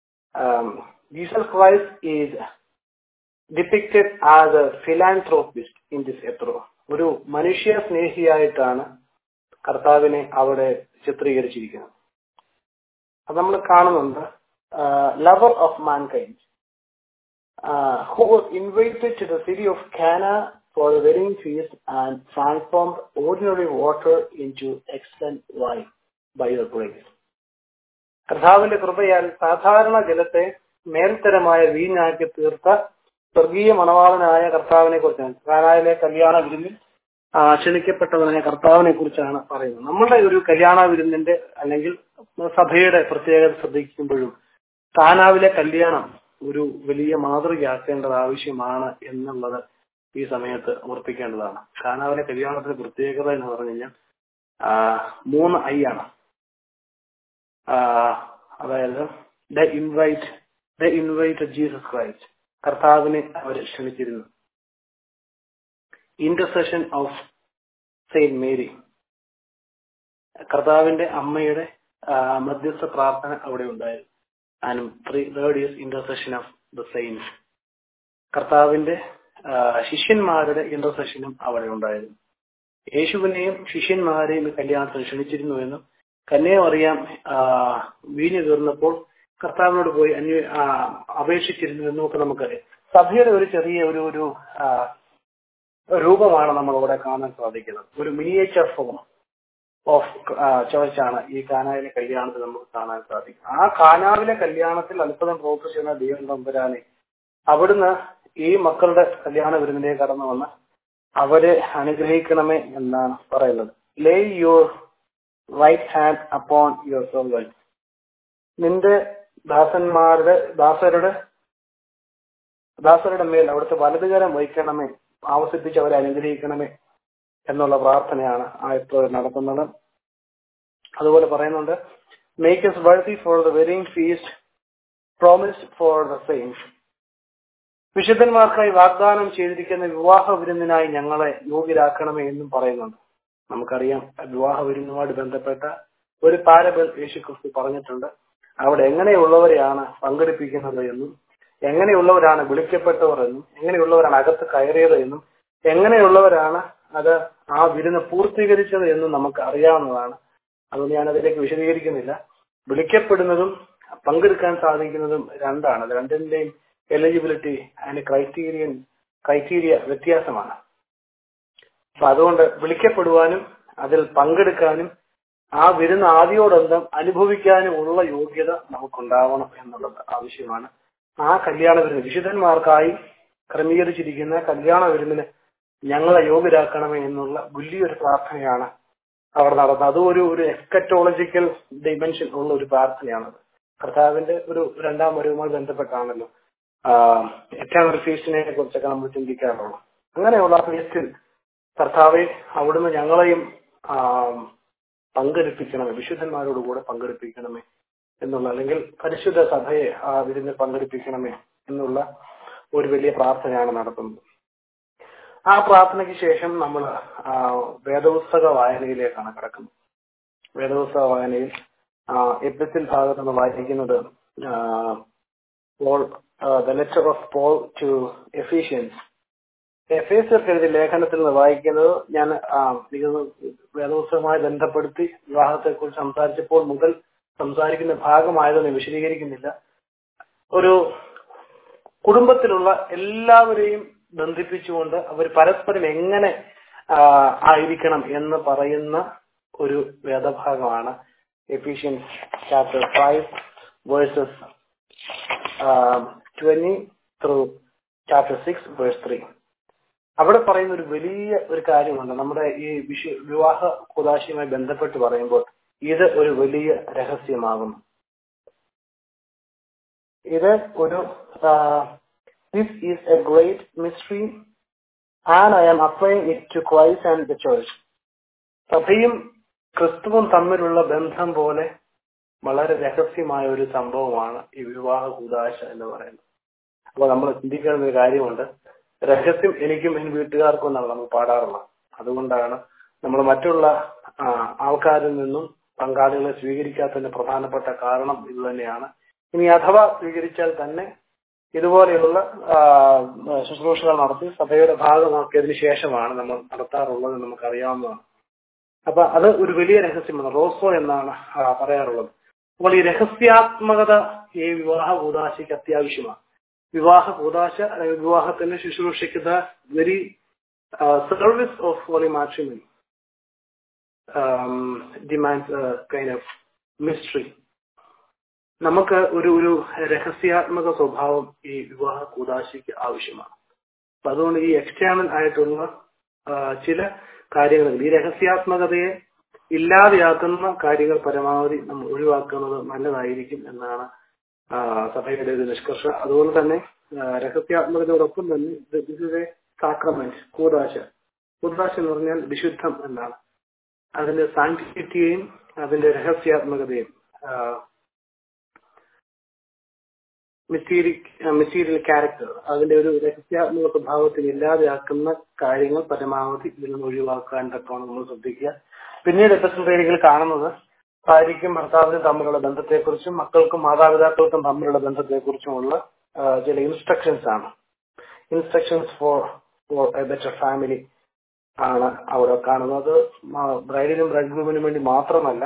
C: Jesus Christ is depicted as a philanthropist in this എത്രോ ഒരു മനുഷ്യ സ്നേഹിയായിട്ടാണ് കർത്താവിനെ അവിടെ ചിത്രീകരിച്ചിരിക്കുന്നത് അത് നമ്മൾ കാണുന്നുണ്ട് lover of mankind who was invited to the city of Cana for the wedding feast and transform ordinary water into excellent wine by the grace കർത്താവിന്റെ കൃപയാൽ സാധാരണ ജലത്തെ മേൽത്തരമായ വീഞ്ഞാക്കി തീർത്ത സ്വർഗീയ മണവാളനായ കർത്താവിനെ കുറിച്ചാണ് കാനായിലെ കല്യാണ വിരുന്നിൽ ആ, ക്ഷണിക്കപ്പെട്ടവനായ കർത്താവിനെ കുറിച്ചാണ് പറയുന്നത് നമ്മുടെ ഒരു കല്യാണ വിരുന്നിന്റെ അല്ലെങ്കിൽ സഭയുടെ പ്രത്യേകത ശ്രദ്ധിക്കുമ്പോഴും കാനാവിലെ കല്യാണം ഒരു വലിയ മാതൃകയാക്കേണ്ടത് ആവശ്യമാണ് എന്നുള്ളത് ഈ സമയത്ത് ഓർപ്പിക്കേണ്ടതാണ് കാനാവിലെ കല്യാണത്തിന്റെ പ്രത്യേകത എന്ന് പറഞ്ഞു കഴിഞ്ഞാൽ ആ, മൂന്ന് ഐ ആണ് ആ, അതായത് the invite the invite Jesus Christ കർത്താവിനെ അവർ ക്ഷണിച്ചിരുന്നു ഇന്റർസെഷൻ ഓഫ് സെയിന്റ് മേരി കർത്താവിന്റെ അമ്മയുടെ ആ, മധ്യസ്ഥ പ്രാർത്ഥന അവിടെ ഉണ്ടായിരുന്നു and three third is intercession of the saints കർത്താവിന്റെ ആ, ശിഷ്യന്മാരുടെ ഇന്റർസെഷനും അവിടെ ഉണ്ടായിരുന്നു യേശുവിനെയും ശിഷ്യന്മാരെയും ഈ കല്യാണത്തിന് ക്ഷണിച്ചിരുന്നു എന്നും കന്യയും അറിയാം ആ, വീഞ്ഞു തീർന്നപ്പോൾ കർത്താവിനോട് പോയി അന്വ ആ, അപേക്ഷിച്ചിരുന്നു എന്നും ഒക്കെ നമുക്കറിയാം സഭയുടെ ഒരു ചെറിയ ഒരു ഒരു ആ, രൂപമാണ് നമ്മൾ ഇവിടെ കാണാൻ സാധിക്കുന്നത് ഒരു മിനിയേച്ചർ ഫോം ഓഫ് ചോയ്സാണ് ഈ കാനാവിലെ കല്യാണത്തിൽ നമുക്ക് കാണാൻ സാധിക്കും ആ കാനാവിലെ കല്യാണത്തിൽ അത്ഭുതം പ്രവർത്തിച്ചിരുന്ന ദൈവം തമ്പുരാനെ അവിടുന്ന് ഈ മക്കളുടെ കല്യാണ വിരുന്നിലേക്ക് കടന്നു വന്ന് അവരെ അനുഗ്രഹിക്കണമേ എന്നാണ് പറയുന്നത് lay your right hand upon your servants നിന്റെ ദാസന്മാരുടെ ദാസരുടെ ദാസരുടെ മേൽ അവിടുത്തെ വലതുകരം വഹിക്കണമേ ആവസിപ്പിച്ച് അവരെ അനുഗ്രഹിക്കണമേ എന്നുള്ള പ്രാർത്ഥനയാണ് ആയപ്പോൾ നടത്തുന്നത് അതുപോലെ പറയുന്നുണ്ട് make us worthy for the wedding feast promised for the saints വിശുദ്ധന്മാർക്കായി വാഗ്ദാനം ചെയ്തിരിക്കുന്ന വിവാഹ വിരുന്നിനായി ഞങ്ങളെ യോഗ്യരാക്കണമേ എന്നും പറയുന്നുണ്ട് നമുക്കറിയാം വിവാഹ വിരുന്നുമായിട്ട് ബന്ധപ്പെട്ട ഒരു പാരബൽ യേശു ക്രിസ്തു പറഞ്ഞിട്ടുണ്ട് അവിടെ എങ്ങനെയുള്ളവരെയാണ് പങ്കെടുപ്പിക്കുന്നത് എന്നും എങ്ങനെയുള്ളവരാണ് വിളിക്കപ്പെട്ടവർ എന്നും എങ്ങനെയുള്ളവരാണ് അകത്ത് കയറിയത് എന്നും എങ്ങനെയുള്ളവരാണ് അത് ആ വിരുന്ന് പൂർത്തീകരിച്ചത് എന്നും നമുക്ക് അറിയാവുന്നതാണ് അതുകൊണ്ട് ഞാൻ അതിലേക്ക് വിശദീകരിക്കുന്നില്ല വിളിക്കപ്പെടുന്നതും പങ്കെടുക്കാൻ സാധിക്കുന്നതും രണ്ടാണ് അത് രണ്ടിന്റെയും എലിജിബിലിറ്റി ആൻഡ് ക്രൈറ്റീരിയൻ ക്രൈറ്റീരിയ വ്യത്യാസമാണ് അപ്പൊ അതുകൊണ്ട് വിളിക്കപ്പെടുവാനും അതിൽ പങ്കെടുക്കാനും ആ വിരുന്ന് ആദ്യോടന്തം അനുഭവിക്കാനും ഉള്ള യോഗ്യത നമുക്കുണ്ടാവണം എന്നുള്ളത് ആവശ്യമാണ് ആ കല്യാണ വിരുന്ന് വിശുദ്ധന്മാർക്കായി ക്രമീകരിച്ചിരിക്കുന്ന കല്യാണ വിരുന്നിന് ഞങ്ങളെ യോഗ്യരാക്കണമേ എന്നുള്ള വലിയൊരു പ്രാർത്ഥനയാണ് അവിടെ നടന്നത് അതും ഒരു ഒരു എസ്കറ്റോളജിക്കൽ ഡിമെൻഷൻ ഉള്ള ഒരു പ്രാർത്ഥനയാണത് കർത്താവിന്റെ ഒരു രണ്ടാം വരവുമായി ബന്ധപ്പെട്ടാണല്ലോ എറ്റാമർ ഫീസിനെ കുറിച്ചൊക്കെ നമ്മൾ ചിന്തിക്കാറുള്ളൂ അങ്ങനെയുള്ള ഫീസ്റ്റിൽ കർത്താവെ അവിടുന്ന് ഞങ്ങളെയും ആ, പങ്കെടുപ്പിക്കണമേ വിശുദ്ധന്മാരോട് കൂടെ പങ്കെടുപ്പിക്കണമേ എന്നുള്ള അല്ലെങ്കിൽ പരിശുദ്ധ സഭയെ ആ വിരുന്നിൽ പങ്കെടുപ്പിക്കണമേ എന്നുള്ള ഒരു വലിയ പ്രാർത്ഥനയാണ് നടത്തുന്നത് ആ പ്രാർത്ഥനയ്ക്ക് ശേഷം നമ്മൾ വേദപുസ്തക വായനയിലേക്കാണ് കിടക്കുന്നത് വേദപുസ്തക വായനയിൽ എപ്പിസിൽ ഭാഗത്ത് നിന്ന് വായിക്കുന്നത് Paul the letter of Paul to Ephesians എഫേസർക്ക് എഴുതിയ ലേഖനത്തിൽ നിന്ന് വായിക്കുന്നത് ഞാൻ ആ, എനിക്ക് തോന്നുന്നു വേദപുസ്തകവുമായി ബന്ധപ്പെടുത്തി വിവാഹത്തെ കുറിച്ച് സംസാരിച്ചപ്പോൾ മുതൽ സംസാരിക്കുന്ന ഭാഗമായതൊന്നും വിശദീകരിക്കുന്നില്ല ഒരു കുടുംബത്തിലുള്ള എല്ലാവരെയും ബന്ധിപ്പിച്ചുകൊണ്ട് അവർ പരസ്പരം എങ്ങനെ ആ, ആയിരിക്കണം എന്ന് പറയുന്ന ഒരു വേദഭാഗമാണ് Ephesians chapter five verses twenty through chapter six verse three അവിടെ പറയുന്ന ഒരു വലിയ ഒരു കാര്യമുണ്ട് നമ്മുടെ ഈ വിഷു വിവാഹ കുതാശയുമായി ബന്ധപ്പെട്ട് പറയുമ്പോൾ ഇത് ഒരു വലിയ രഹസ്യമാകുന്നു ഇത് ഒരു this is a great mystery and I am applying it to Christ and the church സഭയും ക്രിസ്തുവും തമ്മിലുള്ള ബന്ധം പോലെ വളരെ രഹസ്യമായ ഒരു സംഭവമാണ് ഈ വിവാഹ കൂതാശ എന്ന് പറയുന്നത് അപ്പോൾ നമ്മൾ ചിന്തിക്കേണ്ട ഒരു കാര്യമുണ്ട് രഹസ്യം എനിക്കും എൻ വീട്ടുകാർക്കും എന്നാണ് നമ്മൾ പാടാറുള്ളത് അതുകൊണ്ടാണ് നമ്മൾ മറ്റുള്ള ആ, ആൾക്കാരിൽ നിന്നും പങ്കാളികളെ സ്വീകരിക്കാത്തതിന്റെ പ്രധാനപ്പെട്ട കാരണം ഇത് തന്നെയാണ് ഇനി അഥവാ സ്വീകരിച്ചാൽ തന്നെ ഇതുപോലെയുള്ള ആ, ശുശ്രൂഷകൾ നടത്തി സഭയുടെ ഭാഗമാക്കിയതിനു ശേഷമാണ് നമ്മൾ നടത്താറുള്ളത് എന്ന് നമുക്കറിയാവുന്നതാണ് അപ്പൊ അത് ഒരു വലിയ രഹസ്യമാണ് റോസോ എന്നാണ് ആ, പറയാറുള്ളത് അപ്പോൾ ഈ രഹസ്യാത്മകത ഈ വിവാഹ കൂതാശയ്ക്ക് അത്യാവശ്യമാണ് വിവാഹ കൂതാശ അല്ലെങ്കിൽ വിവാഹത്തിന്റെ ശുശ്രൂഷയ്ക്ക് very service of holy matrimony demands kind of mystery നമുക്ക് ഒരു ഒരു രഹസ്യാത്മക സ്വഭാവം ഈ വിവാഹ കൂതാശയ്ക്ക് ആവശ്യമാണ് അപ്പൊ അതുകൊണ്ട് ഈ എക്സ്റ്റേണൽ ആയിട്ടുള്ള ആ, ചില കാര്യങ്ങൾ ഈ രഹസ്യാത്മകതയെ ഇല്ലാതെയാക്കുന്ന കാര്യങ്ങൾ പരമാവധി നമ്മൾ ഒഴിവാക്കുന്നത് നല്ലതായിരിക്കും എന്നാണ് ആ, സഭയുടെ ഒരു നിഷ്കർഷ അതുപോലെ തന്നെ ആ, രഹസ്യാത്മകതയോടൊപ്പം തന്നെ ഇതിന്റെ സാക്രമെന്റ് കൂതാശ കൂതാശ എന്ന് പറഞ്ഞാൽ വിശുദ്ധം എന്നാണ് അതിന്റെ സാങ്കേതികതയും അതിന്റെ രഹസ്യാത്മകതയും മെറ്റീരിയൽ ക്യാരക്ടർ അതിന്റെ ഒരു രഹസ്യാത്മക സ്വഭാവത്തിൽ ഇല്ലാതെയാക്കുന്ന കാര്യങ്ങൾ പരമാവധി ഇതിൽ നിന്ന് ഒഴിവാക്കാൻ തക്കമാണ് നമ്മൾ ശ്രദ്ധിക്കുക പിന്നീട് എപ്പിസോഡ് ട്രെയിനിങ്ങിൽ കാണുന്നത് ഭാര്യയ്ക്കും ഭർത്താവിനും തമ്മിലുള്ള ബന്ധത്തെക്കുറിച്ചും മക്കൾക്കും മാതാപിതാക്കൾക്കും തമ്മിലുള്ള ബന്ധത്തെക്കുറിച്ചുമുള്ള ആ, ചില ഇൻസ്ട്രക്ഷൻസ് ആണ് instructions for for a better family ആണ് അവിടെ കാണുന്നത് ബ്രൈഡിനും ബ്രൈഡ് ഗ്രൂമിനും വേണ്ടി മാത്രമല്ല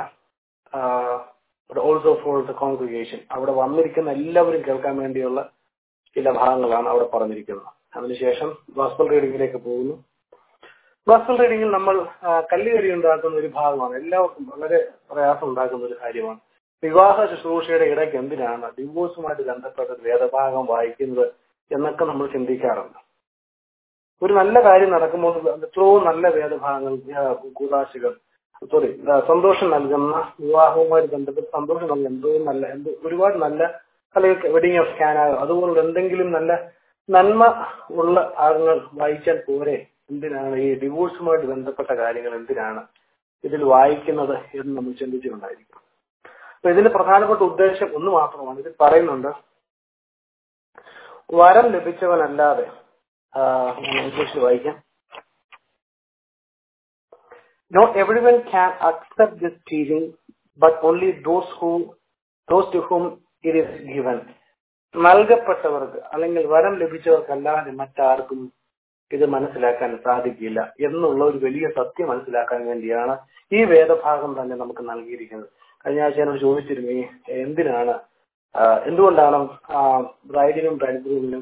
C: ഓൾസോ ഫോർ ദ കോൺഗ്രിഗേഷൻ അവിടെ വന്നിരിക്കുന്ന എല്ലാവരും കേൾക്കാൻ വേണ്ടിയുള്ള ചില ഭാഗങ്ങളാണ് അവിടെ പറഞ്ഞിരിക്കുന്നത് അതിനുശേഷം ഗോസ്ബൽ റീഡിങ്ങിലേക്ക് പോകുന്നു ഗോസ്ബൽ റീഡിങ്ങിൽ നമ്മൾ ആ, കല്ലുകരി ഉണ്ടാക്കുന്ന ഒരു ഭാഗമാണ് എല്ലാവർക്കും വളരെ പ്രയാസം ഉണ്ടാക്കുന്ന ഒരു കാര്യമാണ് വിവാഹ ശുശ്രൂഷയുടെ ഇടയ്ക്ക് എന്തിനാണ് ഡിവോഴ്സുമായിട്ട് ബന്ധപ്പെട്ട ഒരു വേദഭാഗം വായിക്കുന്നത് എന്നൊക്കെ നമ്മൾ ചിന്തിക്കാറുണ്ട് ഒരു നല്ല കാര്യം നടക്കുമ്പോൾ എത്രയോ നല്ല വേദഭാഗങ്ങൾ ആ, കൂതാശകൾ സോറി സന്തോഷം നൽകുന്ന വിവാഹവുമായി ബന്ധപ്പെട്ട് സന്തോഷം നൽകുന്ന എന്തോ നല്ല എന്തോ ഒരുപാട് നല്ല അല്ലെങ്കിൽ വെഡിങ് ഓഫ് സ്കാനായോ അതുപോലുള്ള എന്തെങ്കിലും നല്ല നന്മ ഉള്ള ആളുകൾ വായിച്ചാൽ പോരെ എന്തിനാണ് ഈ ഡിവോഴ്സുമായിട്ട് ബന്ധപ്പെട്ട കാര്യങ്ങൾ എന്തിനാണ് ഇതിൽ വായിക്കുന്നത് എന്ന് നമ്മൾ ചിന്തിച്ചിട്ടുണ്ടായിരിക്കും അപ്പൊ ഇതിന്റെ പ്രധാനപ്പെട്ട ഉദ്ദേശം ഒന്ന് മാത്രമാണ് ഇതിൽ പറയുന്നുണ്ട് വരം ലഭിച്ചവനല്ലാതെ ആ, ഞാൻ ഇംഗ്ലീഷിൽ വായിക്കാം Not everyone can accept this teaching, but only those who, those to whom it is given. നൽകപ്പെട്ടവർക്ക് അല്ലെങ്കിൽ വരം ലഭിച്ചവർക്കല്ലാതെ മറ്റാർക്കും ഇത് മനസ്സിലാക്കാൻ സാധിക്കില്ല എന്നുള്ള ഒരു വലിയ സത്യം മനസ്സിലാക്കാൻ വേണ്ടിയാണ് ഈ വേദഭാഗം തന്നെ നമുക്ക് നൽകിയിരിക്കുന്നത് കഴിഞ്ഞ ആഴ്ച എന്നോട് ചോദിച്ചിരുന്നു ഈ എന്തിനാണ് ആ, എന്തുകൊണ്ടാണ് ബ്രൈഡിനും ബ്രൈഡ്ഗ്രൂമിനും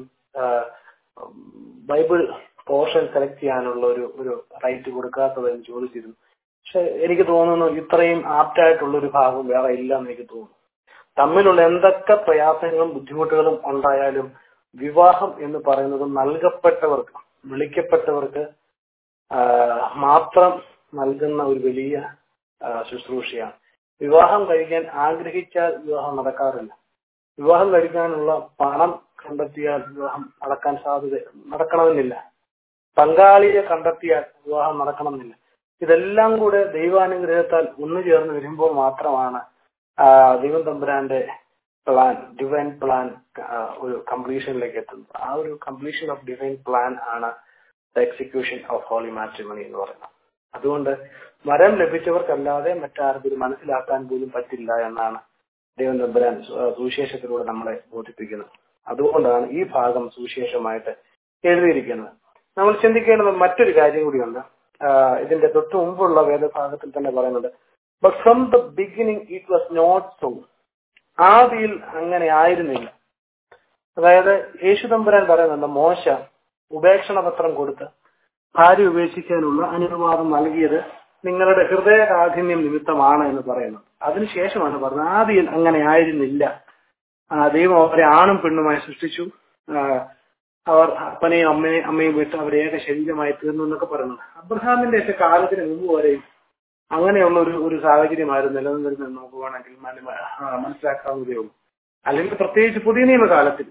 C: ബൈബിൾ പോർഷൻ സെലക്ട് ചെയ്യാനുള്ള ഒരു ഒരു റൈറ്റ് കൊടുക്കാത്തത് എന്ന് ചോദിച്ചിരുന്നു പക്ഷെ എനിക്ക് തോന്നുന്നു ഇത്രയും ആപ്റ്റായിട്ടുള്ള ഒരു ഭാഗം വേറെ ഇല്ല എന്ന് എനിക്ക് തോന്നുന്നു തമ്മിലുള്ള എന്തൊക്കെ പ്രയാസങ്ങളും ബുദ്ധിമുട്ടുകളും ഉണ്ടായാലും വിവാഹം എന്ന് പറയുന്നത് നൽകപ്പെട്ടവർക്ക് വിളിക്കപ്പെട്ടവർക്ക് ആ, മാത്രം നൽകുന്ന ഒരു വലിയ ആ, ശുശ്രൂഷയാണ് വിവാഹം കഴിക്കാൻ ആഗ്രഹിച്ചാൽ വിവാഹം നടക്കാറില്ല വിവാഹം കഴിക്കാനുള്ള പണം കണ്ടെത്തിയാൽ വിവാഹം നടക്കാൻ സാധ്യത നടക്കണമെന്നില്ല പങ്കാളിയെ കണ്ടെത്തിയാൽ വിവാഹം നടക്കണമെന്നില്ല ഇതെല്ലാം കൂടെ ദൈവാനുഗ്രഹത്താൽ ഒന്നു ചേർന്ന് വരുമ്പോൾ മാത്രമാണ് ആ, ദൈവം തമ്പുരാന്റെ പ്ലാൻ ഡിവൈൻ പ്ലാൻ ഒരു കംപ്ലീഷനിലേക്ക് എത്തുന്നത് ആ ഒരു കംപ്ലീഷൻ ഓഫ് ഡിവൈൻ പ്ലാൻ ആണ് the execution of holy matrimony എന്ന് പറയുന്നത് അതുകൊണ്ട് വരം ലഭിച്ചവർക്കല്ലാതെ മറ്റാർക്കും ഇത് മനസ്സിലാക്കാൻ പോലും പറ്റില്ല എന്നാണ് ദൈവം തമ്പുരാൻ സു- സുവിശേഷത്തിലൂടെ നമ്മളെ ബോധിപ്പിക്കുന്നത് അതുകൊണ്ടാണ് ഈ ഭാഗം സുവിശേഷമായിട്ട് എഴുതിയിരിക്കുന്നത് നമ്മൾ ചിന്തിക്കേണ്ടത് മറ്റൊരു കാര്യം കൂടിയുണ്ട് ആ, ഇതിന്റെ തൊട്ട് മുമ്പുള്ള വേദഭാഗത്തിൽ തന്നെ പറയുന്നുണ്ട് but from the beginning it was not so ആദിയിൽ അങ്ങനെ ആയിരുന്നില്ല അതായത് യേശു തമ്പുരാൻ പറയുന്നുണ്ട് മോശ ഉപേക്ഷണ പത്രം കൊടുത്ത് ഭാര്യ ഉപേക്ഷിക്കാനുള്ള അനുവാദം നൽകിയത് നിങ്ങളുടെ ഹൃദയ കാഠിന്യം നിമിത്തമാണ് എന്ന് പറയുന്നു അതിനുശേഷമാണ് പറഞ്ഞത് ആദിയിൽ അങ്ങനെ ആയിരുന്നില്ല ആ, ദൈവം അവരെ ആണും പെണ്ണുമായി സൃഷ്ടിച്ചു ആ, അവർ അപ്പനെയും അമ്മയും അമ്മയും വിട്ട് അവർ ഏക ശരീരമായി തീർന്നു എന്നൊക്കെ പറയുന്നത് അബ്രഹാമിന്റെ ഒക്കെ കാലത്തിന് മുമ്പ് വരെയും അങ്ങനെയുള്ള ഒരു ഒരു സാഹചര്യമായിരുന്നു നിലനിന്നിരുന്നത് നമുക്ക് വേണമെങ്കിൽ മന- ആ, മനസ്സിലാക്കാവുന്നതേ ഉള്ളൂ അല്ലെങ്കിൽ പ്രത്യേകിച്ച് പുതിയ നിയമകാലത്തിൽ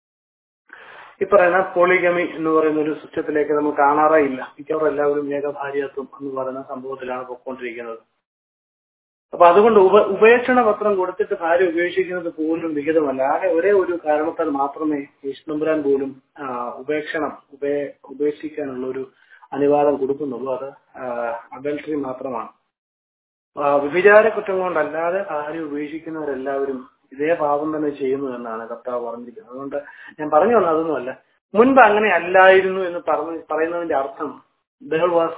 C: ഈ പറയുന്ന പോളിഗമി എന്ന് പറയുന്ന ഒരു സിസ്റ്റത്തിലേക്ക് നമ്മൾ കാണാറേ ഇല്ല മിക്കവാറും എല്ലാവരും ഏകഭാര്യത്വം എന്ന് പറയുന്ന സംഭവത്തിലാണ് പൊയ്ക്കൊണ്ടിരിക്കുന്നത് അപ്പൊ അതുകൊണ്ട് ഉപ ഉപേക്ഷണ പത്രം കൊടുത്തിട്ട് ഭാര്യ ഉപേക്ഷിക്കുന്നത് പോലും വിഹിതമല്ല ആകെ ഒരേ ഒരു കാരണത്താൽ മാത്രമേ യേശുനമ്പുരാൻ പോലും ആ, ഉപേക്ഷണം ഉപേ ഉപേക്ഷിക്കാനുള്ള ഒരു അനുവാദം കൊടുക്കുന്നുള്ളൂ അത് അഡൽട്ടറി മാത്രമാണ് ആ, വ്യഭിചാര കുറ്റം കൊണ്ടല്ലാതെ ഭാര്യ ഉപേക്ഷിക്കുന്നവരെല്ലാവരും ഇതേ പാപം തന്നെ ചെയ്യുന്നു എന്നാണ് കർത്താവ് പറഞ്ഞിരിക്കുന്നത് അതുകൊണ്ട് ഞാൻ പറഞ്ഞു വന്നത് അതൊന്നുമല്ല മുൻപ് അങ്ങനെ അല്ലായിരുന്നു എന്ന് പറഞ്ഞ് പറയുന്നതിന്റെ അർത്ഥം there was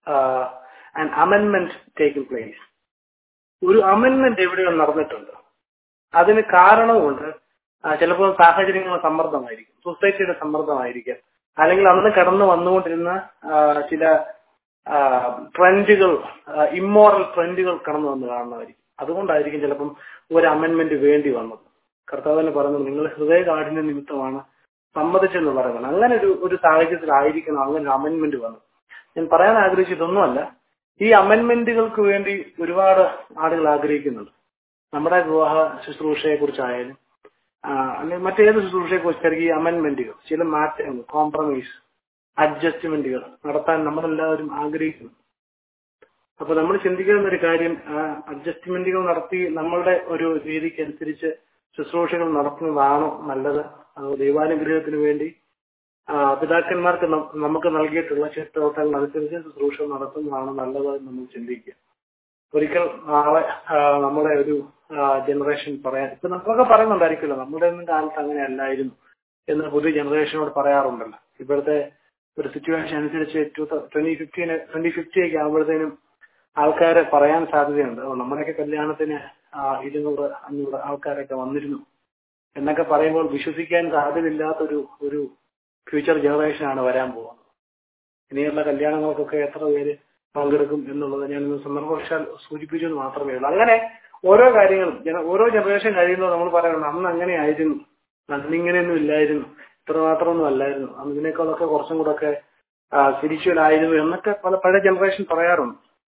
C: an amendment taking place ഒരു അമെന്റ്മെന്റ് എവിടെയോ നടന്നിട്ടുണ്ട് അതിന് കാരണവുമുണ്ട് ആ, ചിലപ്പോൾ സാഹചര്യങ്ങളുടെ സമ്മർദ്ദമായിരിക്കും സൊസൈറ്റിയുടെ സമ്മർദ്ദമായിരിക്കാം അല്ലെങ്കിൽ അന്ന് കടന്നു വന്നുകൊണ്ടിരുന്ന ആ, ചില ട്രെൻഡുകൾ ഇമ്മോറൽ ട്രെൻഡുകൾ കടന്നു വന്ന് കാണുന്നതായിരിക്കും അതുകൊണ്ടായിരിക്കും ചിലപ്പം ഒരു അമെന്റ്മെന്റ് വേണ്ടി വന്നത് കർത്താവിനെ പറഞ്ഞത് നിങ്ങൾ ഹൃദയകാഠിന്യ നിമിത്തമാണ് സമ്മതിച്ചെന്ന് പറയുന്നത് അങ്ങനെ ഒരു ഒരു സാഹചര്യത്തിലായിരിക്കണം അങ്ങനെ ഒരു അമെന്റ്മെന്റ് വന്നത് ഞാൻ പറയാൻ ആഗ്രഹിച്ചതൊന്നുമല്ല ഈ അമെന്റ്മെന്റുകൾക്ക് വേണ്ടി ഒരുപാട് ആളുകൾ ആഗ്രഹിക്കുന്നുണ്ട് നമ്മുടെ വിവാഹ ശുശ്രൂഷയെ കുറിച്ചായാലും അല്ലെങ്കിൽ മറ്റേത് ശുശ്രൂഷയെ കുറിച്ചായിരിക്കും ഈ അമെന്റ്മെന്റുകൾ ചില മാറ്റങ്ങൾ കോംപ്രമൈസ് അഡ്ജസ്റ്റ്മെന്റുകൾ നടത്താൻ നമ്മളെല്ലാവരും ആഗ്രഹിക്കുന്നു അപ്പൊ നമ്മൾ ചിന്തിക്കുന്ന ഒരു കാര്യം അഡ്ജസ്റ്റ്മെന്റുകൾ നടത്തി നമ്മളുടെ ഒരു രീതിക്ക് അനുസരിച്ച് ശുശ്രൂഷകൾ നടത്തുന്നതാണോ നല്ലത് അതോ ദൈവാനുഗ്രഹത്തിന് വേണ്ടി ആ, പിതാക്കന്മാർക്ക് നം- നമുക്ക് നൽകിയിട്ടുള്ള ചിട്ടവട്ടങ്ങൾ അനുസരിച്ച് ശുശ്രൂഷ നടത്തുന്നതാണ് നല്ലത് എന്ന് നമ്മൾ ചിന്തിക്കുക ഒരിക്കൽ നാളെ ആ, നമ്മുടെ ഒരു ജനറേഷൻ പറയാൻ ഇപ്പൊ നമ്മളൊക്കെ പറയുന്നുണ്ടായിരിക്കുമല്ലോ നമ്മുടെ ഒന്നും കാലത്ത് അങ്ങനെ അല്ലായിരുന്നു എന്ന് പുതിയ ജനറേഷനോട് പറയാറുണ്ടല്ലോ ഇപ്പോഴത്തെ ഒരു സിറ്റുവേഷൻ അനുസരിച്ച് ട്വന്റി ഫിഫ്റ്റീന് ട്വന്റി ഫിഫ്റ്റി ഒക്കെ ആകുമ്പോഴത്തേനും ആൾക്കാരെ പറയാൻ സാധ്യതയുണ്ട് ഓ, നമ്മുടെയൊക്കെ കല്യാണത്തിന് ആ, ഇരുന്നൂറ് അഞ്ഞൂറ് ആൾക്കാരൊക്കെ വന്നിരുന്നു എന്നൊക്കെ പറയുമ്പോൾ വിശ്വസിക്കാൻ സാധ്യതയില്ലാത്ത ഒരു ഒരു ഫ്യൂച്ചർ ജനറേഷൻ ആണ് വരാൻ പോകുന്നത് ഇനിയുള്ള കല്യാണങ്ങൾക്കൊക്കെ എത്ര പേര് പങ്കെടുക്കും എന്നുള്ളത് ഞാൻ ഇന്ന് സന്ദർഭവശാൽ സൂചിപ്പിച്ചു എന്ന് മാത്രമേ ഉള്ളൂ അങ്ങനെ ഓരോ കാര്യങ്ങളും ജന- ഓരോ ജനറേഷൻ കഴിയുമ്പോൾ നമ്മൾ പറയണം അന്ന് അങ്ങനെ ആയിരുന്നു അന്ന് ഇങ്ങനെയൊന്നും ഇല്ലായിരുന്നു ഇത്ര മാത്രമൊന്നും അല്ലായിരുന്നു അന്ന് ഇതിനേക്കാളൊക്കെ കുറച്ചും കൂടെ ഒക്കെ സ്പിരിച്വൽ ആയിരുന്നു എന്നൊക്കെ പല പഴയ ജനറേഷൻ പറയാറുണ്ട്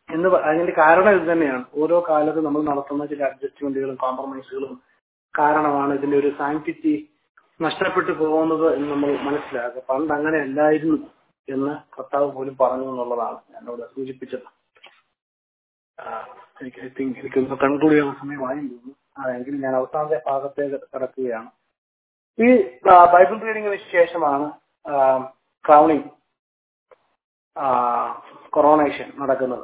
C: എന്ന് പ- അതിന്റെ കാരണം ഇത് തന്നെയാണ് ഓരോ കാലത്ത് നമ്മൾ നടത്തുന്ന ചില അഡ്ജസ്റ്റ്മെന്റുകളും കോംപ്രമൈസുകളും കാരണമാണ് ഇതിന്റെ ഒരു സാങ്ക്ടിറ്റി നഷ്ടപ്പെട്ടു പോകുന്നത് എന്ന് നമ്മൾ മനസ്സിലാക്കുക പണ്ട് അങ്ങനെ അല്ലായിരുന്നു എന്ന് കർത്താവ് പോലും പറഞ്ഞു എന്നുള്ളതാണ് എന്നോട് സൂചിപ്പിച്ചത് ആ, എനിക്ക് ഐ തിങ്ക് എനിക്കൊന്ന് കൺക്ലൂഡ് ചെയ്യാൻ സമയമായി തോന്നുന്നു ആ, എങ്കിലും ഞാൻ അവസാനത്തെ ഭാഗത്തേക്ക് കടക്കുകയാണ് ഈ ആ, ബൈബിൾ റീഡിങ്ങിന് ശേഷമാണ് ക്രൗണിങ് കൊറോണേഷൻ നടക്കുന്നത്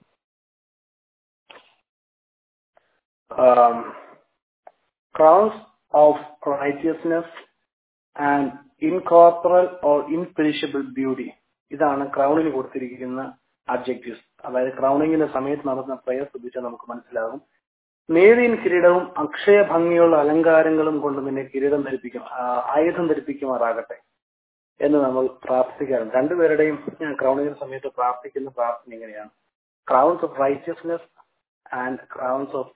C: crowns of righteousness and incorporeal or imperishable beauty ഇതാണ് ക്രൗണിന് കൊടുത്തിരിക്കുന്ന അബ്ജക്റ്റീവ്സ് അതായത് ക്രൗണിങ്ങിന്റെ സമയത്ത് നടന്ന പ്രയർ ശ്രദ്ധിച്ചാൽ നമുക്ക് മനസ്സിലാകും നേരിയൻ കിരീടവും അക്ഷയ ഭംഗിയുള്ള അലങ്കാരങ്ങളും കൊണ്ട് നിന്നെ കിരീടം ധരിപ്പിക്കും ആ, ആയുധം ധരിപ്പിക്കുമാറാകട്ടെ എന്ന് നമ്മൾ പ്രാർത്ഥിക്കാറുണ്ട് രണ്ടുപേരുടെയും ക്രൗണിങ്ങിന്റെ സമയത്ത് പ്രാർത്ഥിക്കുന്ന പ്രാർത്ഥന ഇങ്ങനെയാണ് crowns of righteousness and crowns of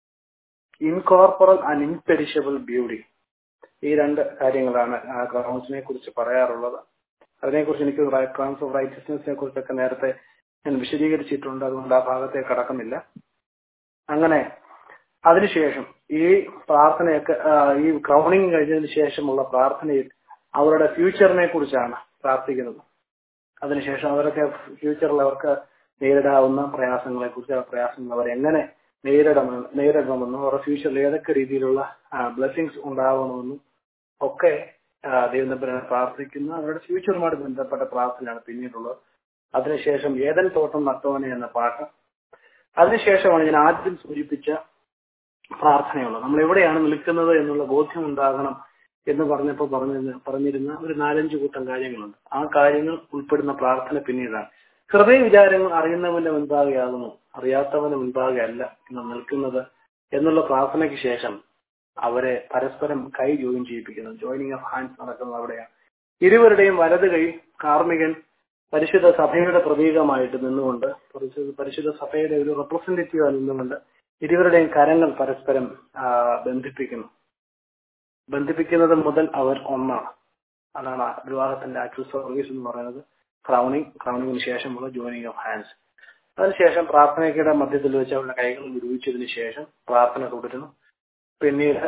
C: incorporeal and imperishable beauty ഈ രണ്ട് കാര്യങ്ങളാണ് ആ ക്രൗൺസിനെ കുറിച്ച് പറയാറുള്ളത് അതിനെക്കുറിച്ച് എനിക്ക് ക്രൗൺസ് ഓഫ് റൈറ്റിയസ്നെസിനെ കുറിച്ചൊക്കെ നേരത്തെ ഞാൻ വിശദീകരിച്ചിട്ടുണ്ട് അതുകൊണ്ട് ആ ഭാഗത്തേക്ക് കടക്കുന്നില്ല അങ്ങനെ അതിനുശേഷം ഈ പ്രാർത്ഥനയൊക്കെ ആ, ഈ ക്രൗണിങ് കഴിഞ്ഞതിന് ശേഷമുള്ള പ്രാർത്ഥനയിൽ അവരുടെ ഫ്യൂച്ചറിനെ കുറിച്ചാണ് പ്രാർത്ഥിക്കുന്നത് അതിനുശേഷം അവരൊക്കെ ഫ്യൂച്ചറിൽ അവർക്ക് നേരിടാവുന്ന പ്രയാസങ്ങളെ കുറിച്ച് ആ പ്രയാസങ്ങൾ അവർ എങ്ങനെ നേരിടണമെന്ന് നേരിടണമെന്നും അവരുടെ ഫ്യൂച്ചറിൽ ഏതൊക്കെ രീതിയിലുള്ള ബ്ലെസ്സിങ്സ് ഉണ്ടാവണമെന്നും ഒക്കെ ആ, ദൈവം തമ്പുരാനെ പ്രാർത്ഥിക്കുന്ന അവരുടെ ഫ്യൂച്ചറുമായിട്ട് ബന്ധപ്പെട്ട പ്രാർത്ഥനയാണ് പിന്നീടുള്ളത് അതിനുശേഷം ഏതൻ തോട്ടം നട്ടവനെ എന്ന പാട്ട് അതിനുശേഷമാണ് ഞാൻ ആദ്യം സൂചിപ്പിച്ച പ്രാർത്ഥനയുള്ളത് നമ്മൾ എവിടെയാണ് നിൽക്കുന്നത് എന്നുള്ള ബോധ്യം ഉണ്ടാകണം എന്ന് പറഞ്ഞപ്പോൾ പറഞ്ഞിരുന്ന പറഞ്ഞിരുന്ന ഒരു നാലഞ്ച് കൂട്ടം കാര്യങ്ങളുണ്ട് ആ കാര്യങ്ങൾ ഉൾപ്പെടുന്ന പ്രാർത്ഥന പിന്നീടാണ് ഹൃദയ വിചാരങ്ങൾ അറിയുന്നവന്റെ മുൻപാകെയാകുന്നു അറിയാത്തവന്റെ മുൻപാകെ അല്ല ഇന്ന് നിൽക്കുന്നത് എന്നുള്ള പ്രാർത്ഥനയ്ക്ക് ശേഷം അവരെ പരസ്പരം കൈ ജോയിൻ ചെയ്യിപ്പിക്കുന്നു ജോയിനിങ് ഓഫ് ഹാൻഡ്സ് നടക്കുന്നത് അവിടെയാണ് ഇരുവരുടെയും വലത് കൈ കാർമികൻ പരിശുദ്ധ സഭയുടെ പ്രതീകമായിട്ട് നിന്നുകൊണ്ട് പരിശുദ്ധ പരിശുദ്ധ സഭയുടെ ഒരു റെപ്രസെന്റേറ്റീവ് നിന്നുകൊണ്ട് ഇരുവരുടെയും കരങ്ങൾ പരസ്പരം ആ, ബന്ധിപ്പിക്കുന്നു ബന്ധിപ്പിക്കുന്നത് മുതൽ അവർ ഒന്നാണ് അതാണ് ആ വിവാഹത്തിന്റെ ആക്ച്വൽ സർവീസ് എന്ന് പറയുന്നത് ക്രൗണിങ് ക്രൗണിങ്ങിന് ശേഷമുള്ള ജോയിനിങ് ഓഫ് ഹാൻഡ്സ് അതിനുശേഷം പ്രാർത്ഥനയ്ക്കിടെ മധ്യത്തിൽ വെച്ച് അവരുടെ കൈകൾ വിടുവിച്ചതിന് ശേഷം പ്രാർത്ഥന തുടരുന്നു പിന്നീട്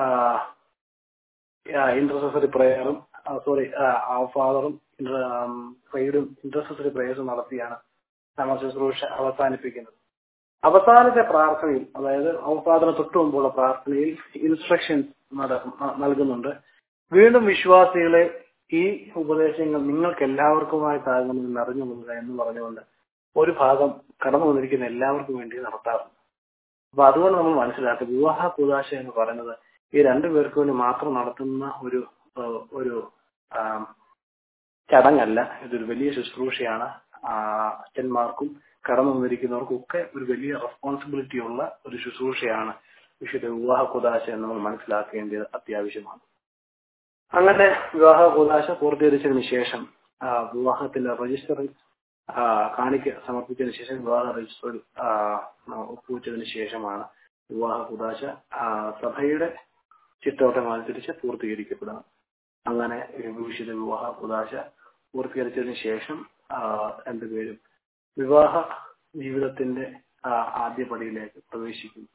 C: ഇന്റർസെസറി പ്രയറും സോറി ഫാദറും പ്രൈഡും ഇന്റർസെസറി പ്രയേഴ്സും നടത്തിയാണ് നമ്മൾ ശുശ്രൂഷ അവസാനിപ്പിക്കുന്നത് അവസാനത്തെ പ്രാർത്ഥനയിൽ അതായത് അവസാദന തൊട്ടു മുമ്പുള്ള പ്രാർത്ഥനയിൽ ഇൻസ്ട്രക്ഷൻസ് നൽകുന്നുണ്ട് വീണ്ടും വിശ്വാസികളെ ഈ ഉപദേശങ്ങൾ നിങ്ങൾക്ക് എല്ലാവർക്കുമായിട്ടാകുമെന്ന് അറിഞ്ഞുകൊള്ളുക എന്ന് പറഞ്ഞുകൊണ്ട് ഒരു ഭാഗം കടന്നു വന്നിരിക്കുന്ന എല്ലാവർക്കും വേണ്ടി നടത്താറുണ്ട് അപ്പൊ അതുകൊണ്ട് നമ്മൾ മനസ്സിലാക്കുക വിവാഹ കൂതാശ എന്ന് പറയുന്നത് ഈ രണ്ടു പേർക്ക് വേണ്ടി മാത്രം നടത്തുന്ന ഒരു ഏഹ്, ഒരു ആം, ചടങ്ങല്ല ഇതൊരു വലിയ ശുശ്രൂഷയാണ് ആ, അച്ഛന്മാർക്കും കടന്നു വന്നിരിക്കുന്നവർക്കും ഒക്കെ ഒരു വലിയ റെസ്പോൺസിബിലിറ്റി ഉള്ള ഒരു ശുശ്രൂഷയാണ് വിശുദ്ധ വിവാഹ കൂതാശ എന്ന് നമ്മൾ മനസ്സിലാക്കേണ്ടത് അത്യാവശ്യമാണ് അങ്ങനെ വിവാഹ കൂതാശ പൂർത്തീകരിച്ചതിന് ശേഷം ആ, വിവാഹത്തിന്റെ രജിസ്റ്ററിൽ ആ, കാണിക്ക സമർപ്പിച്ചതിന് ശേഷം വിവാഹ രജിസ്റ്ററിൽ ആ, ഒപ്പുവെച്ചതിന് ശേഷമാണ് വിവാഹ കൂതാശ ആ, സഭയുടെ ചിട്ടവട്ടം അനുസരിച്ച് പൂർത്തീകരിക്കപ്പെടുന്നത് അങ്ങനെ ഈ വിശുദ്ധ വിവാഹ കൂതാശ പൂർത്തീകരിച്ചതിന് ശേഷം ആ, രണ്ടുപേരും വിവാഹ ജീവിതത്തിന്റെ ആ, ആദ്യ പടിയിലേക്ക് പ്രവേശിക്കുന്നു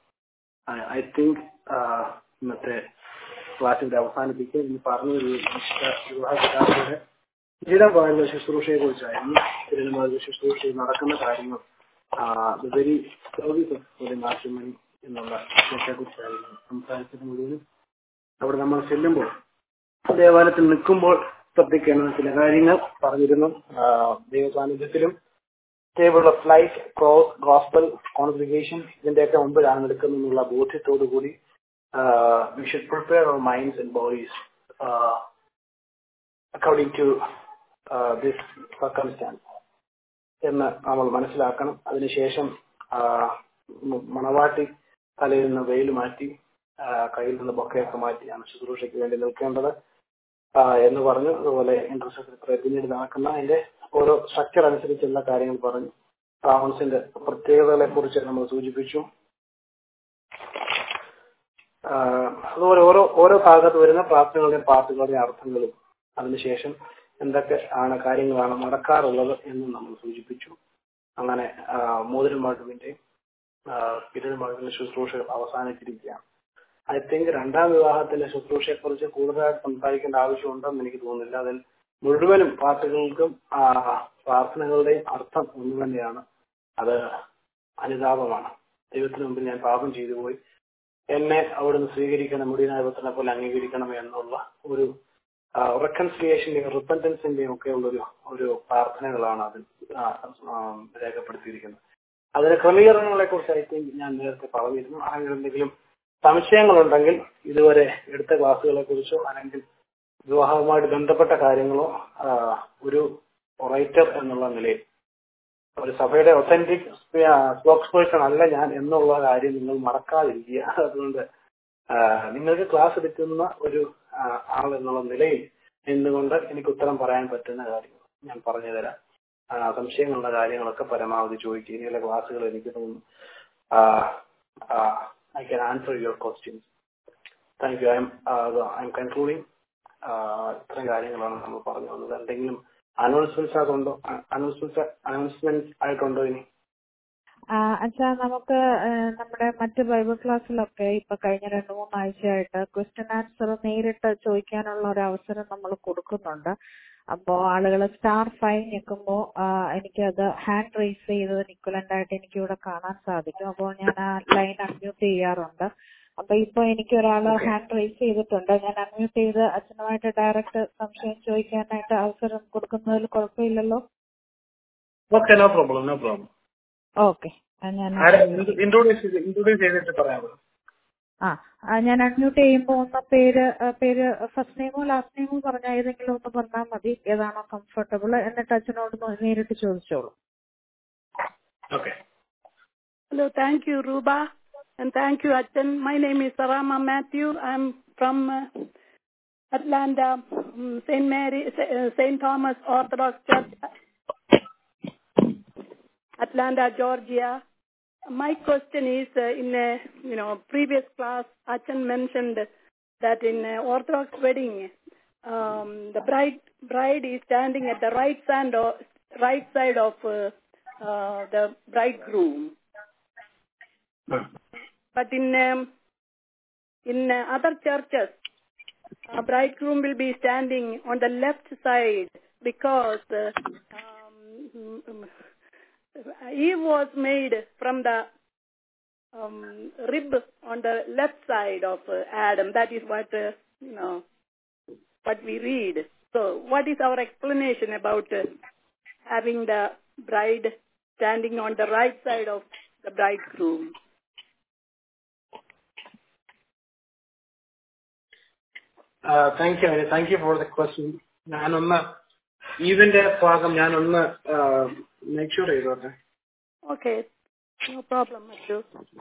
C: ഐ തിങ്ക് ഇന്നത്തെ ക്ലാസ്സിന്റെ അവസാനിപ്പിക്കുക ഇനി പറഞ്ഞു വിശുദ്ധ വിവാഹ കൂതാശയുടെ സ്ഥിരമായുള്ള ശുശ്രൂഷയെ കുറിച്ചായിരുന്നു സ്ഥിരമായുള്ള ശുശ്രൂഷയിൽ നടക്കുന്ന കാര്യങ്ങൾ വെരി സർവീസ് ഓഫ് മാട്രിമണി എന്നുള്ള വിഷയത്തെ കുറിച്ചായിരുന്നു സംസാരിച്ചത് മുഴുവനും അവിടെ നമ്മൾ ചെല്ലുമ്പോൾ ദേവാലയത്തിൽ നിൽക്കുമ്പോൾ ശ്രദ്ധിക്കേണ്ട ചില കാര്യങ്ങൾ പറഞ്ഞിരുന്നു ആ, ദൈവ സാന്നിധ്യത്തിലും table of life cross gospel congregation ഇതിന്റെയൊക്കെ മുമ്പിലാണ് നിൽക്കുന്നതെന്നുള്ള ബോധ്യത്തോടു കൂടി we should prepare our minds and bodies according to this circumstance എന്ന് നമ്മൾ മനസ്സിലാക്കണം അതിനുശേഷം ആ, മ- മണവാട്ടി തലയിൽ നിന്ന് വെയിൽ മാറ്റി ആ, കയ്യിൽ നിന്ന് ബൊക്കയൊക്കെ മാറ്റിയാണ് ശുശ്രൂഷയ്ക്ക് വേണ്ടി നിൽക്കേണ്ടത് ആ, എന്ന് പറഞ്ഞു അതുപോലെ ഇന്റർസെക്ടറി പിന്നീട് നടക്കുന്ന അതിന്റെ ഓരോ സ്ട്രക്ചർ അനുസരിച്ചുള്ള കാര്യങ്ങൾ പറഞ്ഞു ട്രാവൻസിന്റെ പ്രത്യേകതകളെ കുറിച്ച് നമ്മൾ സൂചിപ്പിച്ചു ആ, അതുപോലെ ഓരോ ഓരോ ഭാഗത്ത് വരുന്ന പ്രാർത്ഥനകളുടെയും പാട്ടുകളുടെയും അർത്ഥങ്ങളും അതിനുശേഷം എന്തൊക്കെ ആണ് കാര്യങ്ങളാണ് നടക്കാറുള്ളത് എന്ന് നമ്മൾ സൂചിപ്പിച്ചു അങ്ങനെ ആ, മോതിരം മാധുവിന്റെയും പിരൽ മാധുവിന്റെ ശുശ്രൂഷകൾ അവസാനിച്ചിരിക്കുകയാണ് ഐ തിങ്ക് രണ്ടാം വിവാഹത്തിലെ ശുശ്രൂഷയെ കുറിച്ച് കൂടുതലായിട്ട് സംസാരിക്കേണ്ട ആവശ്യമുണ്ടെന്ന് എനിക്ക് തോന്നുന്നില്ല അതിൽ മുഴുവനും പാട്ടുകൾക്കും ആ, പ്രാർത്ഥനകളുടെയും അർത്ഥം ഒന്ന് തന്നെയാണ് അത് അനുതാപമാണ് ദൈവത്തിന് മുമ്പിൽ ഞാൻ പാപം ചെയ്തു പോയി എന്നെ അവിടുന്ന് സ്വീകരിക്കണം മുടിനായപത്തിനെ പോലെ അംഗീകരിക്കണം എന്നുള്ള ഒരു റെക്കൺസിലിയേഷന്റെയും റിപ്പൻറ്റൻസിന്റെയും ഒക്കെ ഉള്ളൊരു ഒരു പ്രാർത്ഥനകളാണ് അതിൽ ആ, ആ, രേഖപ്പെടുത്തിയിരിക്കുന്നത് അതിന് ക്രമീകരണങ്ങളെ കുറിച്ച് ഐ തിങ്ക് ഞാൻ നേരത്തെ പറഞ്ഞിരുന്നു ആരെങ്കിലും എന്തെങ്കിലും സംശയങ്ങളുണ്ടെങ്കിൽ ഇതുവരെ എടുത്ത ക്ലാസ്സുകളെ കുറിച്ചോ അല്ലെങ്കിൽ വിവാഹവുമായിട്ട് ബന്ധപ്പെട്ട കാര്യങ്ങളോ ആ, ഒരു റൈറ്റർ എന്നുള്ള നിലയിൽ ഒരു സഭയുടെ ഒത്തന്റിക് സ്പോക്സ് പേഴ്സൺ അല്ല ഞാൻ എന്നുള്ള കാര്യം നിങ്ങൾ മറക്കാതിരിക്കുക അതുകൊണ്ട് ആ, നിങ്ങൾക്ക് ക്ലാസ് എടുക്കുന്ന ഒരു ആ, ആൾ എന്നുള്ള നിലയിൽ എന്തുകൊണ്ട് എനിക്ക് ഉത്തരം പറയാൻ പറ്റുന്ന കാര്യങ്ങൾ ഞാൻ പറഞ്ഞു തരാം ആ, സംശയങ്ങളുള്ള കാര്യങ്ങളൊക്കെ പരമാവധി ചോദിക്കുക ഇനിയുള്ള ക്ലാസ്സുകൾ എനിക്ക് തോന്നുന്നു I can answer your questions thank you I'm I'm concluding ഇത്രയും കാര്യങ്ങളാണ് നമ്മൾ പറഞ്ഞു വന്നത് എന്തെങ്കിലും അനൗൺസ്മെന്റ്സ് അതുണ്ടോ അനൗൺസ്മെന്റ്സ് അനൗൺസ്മെന്റ്സ് ആയിട്ടുണ്ടോ ഇനി
B: ആ, അച്ഛാ നമുക്ക് ആ, നമ്മുടെ മറ്റ് ബൈബിൾ ക്ലാസ്സിലൊക്കെ ഇപ്പൊ കഴിഞ്ഞ രണ്ടു മൂന്നാഴ്ചയായിട്ട് ക്വസ്റ്റ്യൻ ആൻസർ നേരിട്ട് ചോദിക്കാനുള്ള ഒരു അവസരം നമ്മൾ കൊടുക്കുന്നുണ്ട് അപ്പോ ആളുകൾ സ്റ്റാർ ഫൈവ് ഞെക്കുമ്പോ ആ, എനിക്കത് ഹാൻഡ് റൈസ് ചെയ്തതിന് ഇക്വലന്റ് ആയിട്ട് എനിക്ക് ഇവിടെ കാണാൻ സാധിക്കും അപ്പോൾ ഞാൻ ആ ലൈൻ അൺമ്യൂട്ട് ചെയ്യാറുണ്ട് അപ്പൊ ഇപ്പൊ എനിക്ക് ഒരാൾ
C: Okay.
B: ഹാൻഡ് റൈസ് ചെയ്തിട്ടുണ്ട് ഞാൻ അൺമ്യൂട്ട് ചെയ്ത് അച്ഛനുമായിട്ട് ഡയറക്റ്റ് സംശയം ചോദിക്കാനായിട്ട് അവസരം കൊടുക്കുന്നതിൽ കുഴപ്പമില്ലല്ലോ
C: okay no problem no problem
B: okay ഞാൻ
C: ഇൻട്രോഡ്യൂസ് ഇൻട്രോഡ്യൂസ് ചെയ്തിട്ട് പറയാമോ
B: ആ ആ, ഞാൻ അൺമ്യൂട്ട് ചെയ്യുമ്പോൾ ഒന്ന് പേര് ആ, പേര് ഫസ്റ്റ് നെയിമോ ലാസ്റ്റ് നെയിമോ പറഞ്ഞ ഏതെങ്കിലും ഒന്ന് പറഞ്ഞാൽ മതി ഏതാണോ കംഫർട്ടബിൾ എന്നിട്ട് അച്ഛനോട് നോ- നേരിട്ട് ചോദിച്ചോളൂ
C: okay
D: Hello, thank you, Ruba, and thank you, Achan. My name is Sarama Matthew. I'm from uh, Atlanta, um, St. Mary, uh, St. Thomas Orthodox Church, Atlanta, Georgia. My question is, uh, in a you know previous class, Achan mentioned that in uh, Orthodox wedding, um, the bride bride is standing at the right side of right side of uh, uh, the bridegroom. But in um, in uh, other churches, a bridegroom will be standing on the left side because uh, um, mm, Eve was made from the um, rib on the left side of uh, Adam. That is what uh, you know what we read. So, what is our explanation about uh, having the bride standing on the right side of the bridegroom?
C: Thank you thank you for the question ഞാനൊന്ന് ഇതിന്റെ ഭാഗം ഞാനൊന്ന് make sure ചെയ്തോട്ടെ
D: Okay, no problem, Matthew.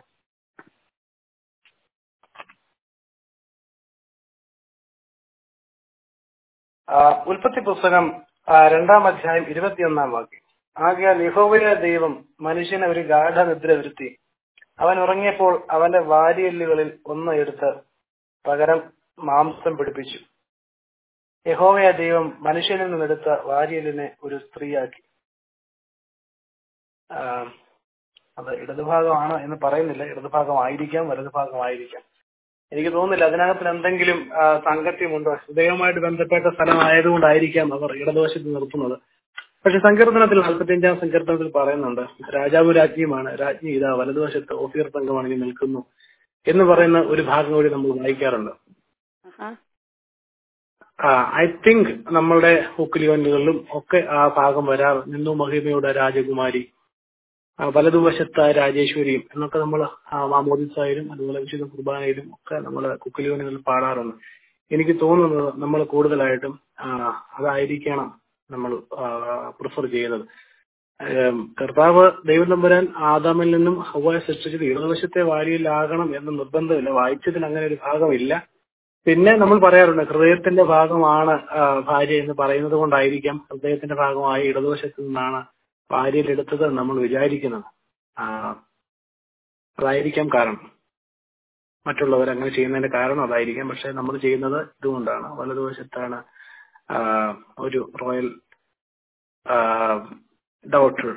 C: ആ, ഉൽപ്പത്തി പുസ്തകം ആ, രണ്ടാം അധ്യായം ഇരുപത്തിയൊന്നാം വാക്യം ആകയാൽ യഹോവയ ദൈവം മനുഷ്യനെ ഒരു ഗാഠനിദ്ര വരുത്തി അവൻ ഉറങ്ങിയപ്പോൾ അവന്റെ വാരിയല്ലുകളിൽ ഒന്ന് എടുത്ത് പകരം മാംസം പിടിപ്പിച്ചു യഹോവയ ദൈവം മനുഷ്യനിൽ നിന്നെടുത്ത വാരിയലിനെ ഒരു സ്ത്രീയാക്കി ആ, അത് ഇടതുഭാഗമാണ് എന്ന് പറയുന്നില്ല ഇടതുഭാഗമായിരിക്കാം വലതുഭാഗമായിരിക്കാം എനിക്ക് തോന്നുന്നില്ല അതിനകത്തിൽ എന്തെങ്കിലും ആ, സാങ്കത്യമുണ്ടോ ഹൃദയവുമായിട്ട് ബന്ധപ്പെട്ട സ്ഥലമായതുകൊണ്ടായിരിക്കാം അവർ ഇടതുവശത്ത് നിർത്തുന്നത് പക്ഷെ സങ്കീർത്തനത്തിൽ നാൽപ്പത്തിയഞ്ചാം സങ്കീർത്തനത്തിൽ പറയുന്നുണ്ട് രാജാവ് രാജ്ഞിയുമാണ് രാജ്ഞി ഇതാ വലതുവശത്ത് ഓഫീർ തങ്കമണങ്ങി നിൽക്കുന്നു എന്ന് പറയുന്ന ഒരു ഭാഗം കൂടി നമ്മൾ വായിക്കാറുണ്ട്
D: Uh-huh.
C: ഐ തിങ്ക് നമ്മളുടെ ഹുക്കുലിയോനുകളിലും ഒക്കെ ആ ഭാഗം വരാറ് നിന്നു മഹിമയുടെ രാജകുമാരി ആ, വലതുവശത്ത് രാജേശ്വരിയും എന്നൊക്കെ നമ്മൾ മാമോദിസായാലും അതുപോലെ വിശുദ്ധ കുർബാനയിലും ഒക്കെ നമ്മൾ കുക്കുലിയോനുകളിൽ പാടാറുണ്ട് എനിക്ക് തോന്നുന്നത് നമ്മൾ കൂടുതലായിട്ടും ആ, അതായിരിക്കണം നമ്മൾ പ്രിഫർ ചെയ്യുന്നത് ഏം, കർത്താവ് ദൈവം തമ്പുരാൻ ആദാമിൽ നിന്നും ഹവ്വായെ സൃഷ്ടിച്ചത് ഇടതുവശത്തെ വാരിയിലാകണം എന്ന് നിർബന്ധമില്ല വായിച്ചതിൽ അങ്ങനെ ഒരു ഭാഗമില്ല പിന്നെ നമ്മൾ പറയാറുണ്ട് ഹൃദയത്തിന്റെ ഭാഗമാണ് ആ, ഭാര്യ എന്ന് പറയുന്നത് കൊണ്ടായിരിക്കാം ഹൃദയത്തിന്റെ ഭാഗമായ ഇടതുവശത്ത് നിന്നാണ് ഭാര്യയിൽ എടുത്തത് എന്ന് നമ്മൾ വിചാരിക്കുന്നത് ആ, അതായിരിക്കാം കാരണം മറ്റുള്ളവർ അങ്ങനെ ചെയ്യുന്നതിന്റെ കാരണം അതായിരിക്കാം പക്ഷെ നമ്മൾ ചെയ്യുന്നത് ഇതുകൊണ്ടാണ് വലതുവശത്താണ് ആ, ഒരു റോയൽ ഡോക്ടർ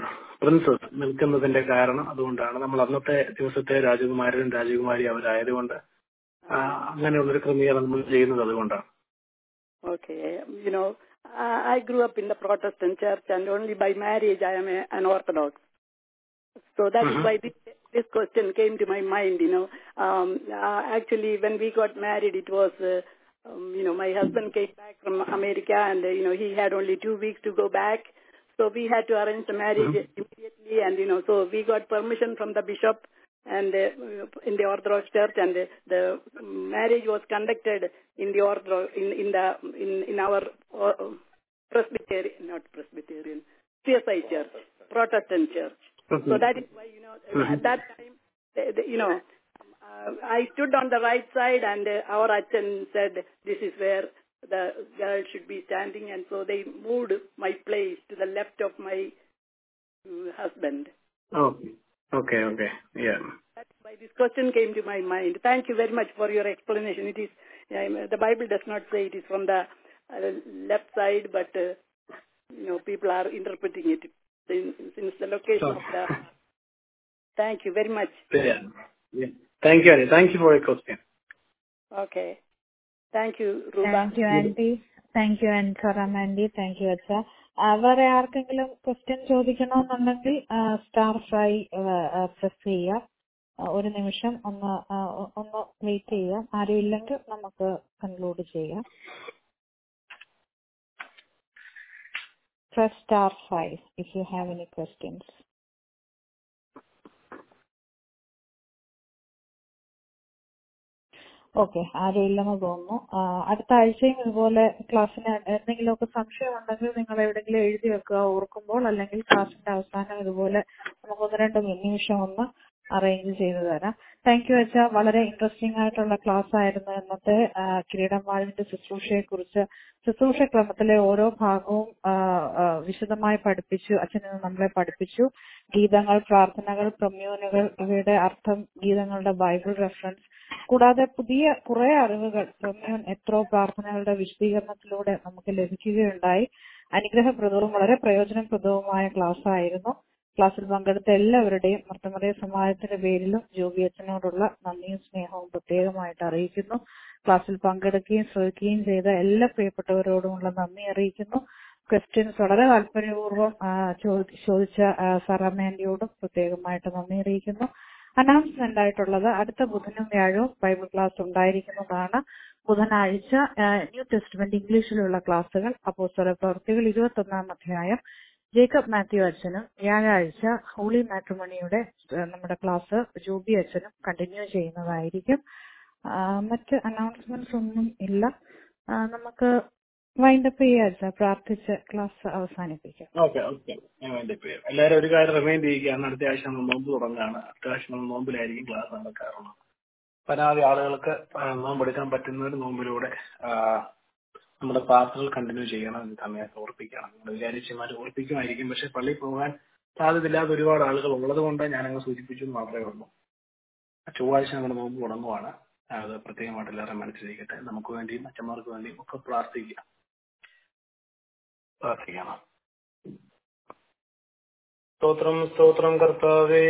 C: പ്രിൻസസ് നിൽക്കുന്നതിന്റെ കാരണം അതുകൊണ്ടാണ് നമ്മൾ അന്നത്തെ ദിവസത്തെ രാജകുമാരനും രാജകുമാരി അവരായതുകൊണ്ട് ആ, അങ്ങനെയുള്ളൊരു ക്രമീകരണം നമ്മൾ ചെയ്യുന്നത് അതുകൊണ്ടാണ്
D: Okay. You know, I I grew up in the Protestant church and only by marriage I am a, an Orthodox. So that is
C: Mhm.
D: why this, this question came to my mind, you know. Um, uh, actually, when we got married, it was, uh, um, you know, my husband came back from America and, uh, you know, he had only two weeks to go back. So we had to arrange the marriage immediately and, you know, so we got permission from the bishop and uh, in the Orthodox Church, and the, the marriage was conducted in the Orthodox in in the in in our uh, Presbyterian, not Presbyterian, CSI Church, Protestant Church. So that is why you know at that time, the, the, you know, uh, I stood on the right side, and uh, our Achan said, "This is where the girl should be standing," and so they moved my place to the left of my uh, husband.
C: Okay okay okay
D: That's why this question came to my mind. Thank you very much for your explanation. It is um, the Bible does not say it is from the uh, left side, but uh, you know people are interpreting it sin- since the location of the. Thank you very much.
C: Thank you Ani thank you for your question
D: Okay. Thank you, Ruba.
B: Thank you aunty thank you and സറാം aunty thank you അച്ഛ ആ, വേറെ ആർക്കെങ്കിലും question ചോദിക്കണമെന്നുണ്ടെങ്കിൽ star five press ചെയ്യുക ആ, ഒരു നിമിഷം ഒന്ന് ആ, ഒ- ഒന്ന് വെയിറ്റ് ചെയ്യാം ആരും ഇല്ലെങ്കിൽ നമുക്ക് കൺക്ലൂഡ് ചെയ്യാം press star 5 if you have any questions. Okay ആരും ഇല്ലെന്ന് തോന്നുന്നു ആ, അടുത്ത ആഴ്ചയും ഇതുപോലെ ക്ലാസ്സിന് എന്തെങ്കിലുമൊക്കെ സംശയം ഉണ്ടെങ്കിൽ നിങ്ങൾ എവിടെയെങ്കിലും എഴുതി വെക്കുക ഓർക്കുമ്പോൾ അല്ലെങ്കിൽ ക്ലാസ്സിന്റെ അവസാനം ഇതുപോലെ നമുക്ക് ഒന്ന് രണ്ട് നിമിഷം ഒന്ന് അറേഞ്ച് ചെയ്തു തരാം താങ്ക് യു അച്ഛ വളരെ ഇൻട്രസ്റ്റിംഗ് ആയിട്ടുള്ള ക്ലാസ് ആയിരുന്നു ഇന്നത്തെ ആ, കിരീടം വാഴുവിന്റെ ശുശ്രൂഷയെ കുറിച്ച് ശുശ്രൂഷ ക്രമത്തിലെ ഓരോ ഭാഗവും ആ, ആ, വിശദമായി പഠിപ്പിച്ചു അച്ഛൻ ഇന്ന് നമ്മളെ പഠിപ്പിച്ചു ഗീതങ്ങൾ പ്രാർത്ഥനകൾ പ്രമ്യൂനുകൾ ഇവയുടെ അർത്ഥം ഗീതങ്ങളുടെ ബൈബിൾ റെഫറൻസ് കൂടാതെ പുതിയ കുറെ അറിവുകൾ പ്രമ്യൂൺ എത്രോ പ്രാർത്ഥനകളുടെ വിശദീകരണത്തിലൂടെ നമുക്ക് ലഭിക്കുകയുണ്ടായി അനുഗ്രഹപ്രദവും വളരെ പ്രയോജനപ്രദവുമായ ക്ലാസ് ആയിരുന്നു ക്ലാസ്സിൽ പങ്കെടുത്ത എല്ലാവരുടെയും മർത്തമറിയ സമാജത്തിന്റെ പേരിലും ജോബി അച്ഛനോടുള്ള നന്ദിയും സ്നേഹവും പ്രത്യേകമായിട്ട് അറിയിക്കുന്നു ക്ലാസ്സിൽ പങ്കെടുക്കുകയും ശ്രമിക്കുകയും ചെയ്ത എല്ലാ പ്രിയപ്പെട്ടവരോടുമുള്ള നന്ദി അറിയിക്കുന്നു ക്വസ്റ്റ്യൻസ് വളരെ താല്പര്യപൂർവ്വം ആ, ചോദി- ചോദിച്ച ആ, സാറാമാൻഡിയോടും പ്രത്യേകമായിട്ട് നന്ദി അറിയിക്കുന്നു അനൗൺസ്മെന്റ് ആയിട്ടുള്ളത് അടുത്ത ബുധനും വ്യാഴവും ബൈബിൾ ക്ലാസ് ഉണ്ടായിരിക്കുന്നതാണ് ബുധനാഴ്ച ആ, ന്യൂ ടെസ്റ്റ്മെന്റ് ഇംഗ്ലീഷിലുള്ള ക്ലാസ്സുകൾ അപ്പോസ്തല പ്രവർത്തികൾ ഇരുപത്തൊന്നാം അധ്യായം ജേക്കബ് മാത്യു അച്ഛനും വ്യാഴാഴ്ച ഹോളി മാട്രിമണിയുടെ ആ, നമ്മുടെ ക്ലാസ് ജോബി അച്ഛനും കണ്ടിന്യൂ ചെയ്യുന്നതായിരിക്കും ആ, മറ്റ് അനൗൺസ്മെന്റ്സ് ഒന്നും ഇല്ല ആ, നമുക്ക് വൈൻഡപ്പ് ചെയ്യാം അച്ഛാ പ്രാർത്ഥിച്ച് ക്ലാസ് അവസാനിപ്പിക്കാം
C: ഓക്കെ ഓക്കെ ഞാൻ വേണ്ടി പേര് എല്ലാവരും ഒരു കാര്യം റിമൈൻഡ് ചെയ്യുകയാണ് അടുത്ത ആഴ്ച നമ്മൾ നോമ്പ് തുടങ്ങുകയാണ് അടുത്ത ആഴ്ച നമ്മൾ നോമ്പിലായിരിക്കും ക്ലാസ് നടക്കാറുള്ളത് പരമാവധി ആളുകൾക്ക് ആ, നോമ്പെടുക്കാൻ പറ്റുന്നവർ നോമ്പിലൂടെ ആ, നമ്മുടെ പ്രാർത്ഥനകൾ കണ്ടിന്യൂ ചെയ്യണം എന്ന് സമയത്ത് ഓർപ്പിക്കണം നിങ്ങൾ വിചാരിച്ചമാർ ഓർപ്പിക്കുമായിരിക്കും പക്ഷെ പള്ളിയിൽ പോകാൻ സാധ്യതയില്ലാത്ത ഒരുപാട് ആളുകൾ ഉള്ളത് കൊണ്ട് ഞാനങ്ങ് സൂചിപ്പിച്ചു എന്ന് മാത്രമേ ഉള്ളൂ ചൊവ്വാഴ്ച നമ്മുടെ നോമ്പ് തുടങ്ങുവാണ് അത് പ്രത്യേകമായിട്ട് എല്ലാവരും മനസ്സിലിരിക്കട്ടെ നമുക്ക് വേണ്ടിയും അച്ഛന്മാർക്ക് വേണ്ടിയും ഒക്കെ പ്രാർത്ഥിക്കുക പ്രാർത്ഥിക്കണം സ്തോത്രം സ്തോത്രം കർത്താവേ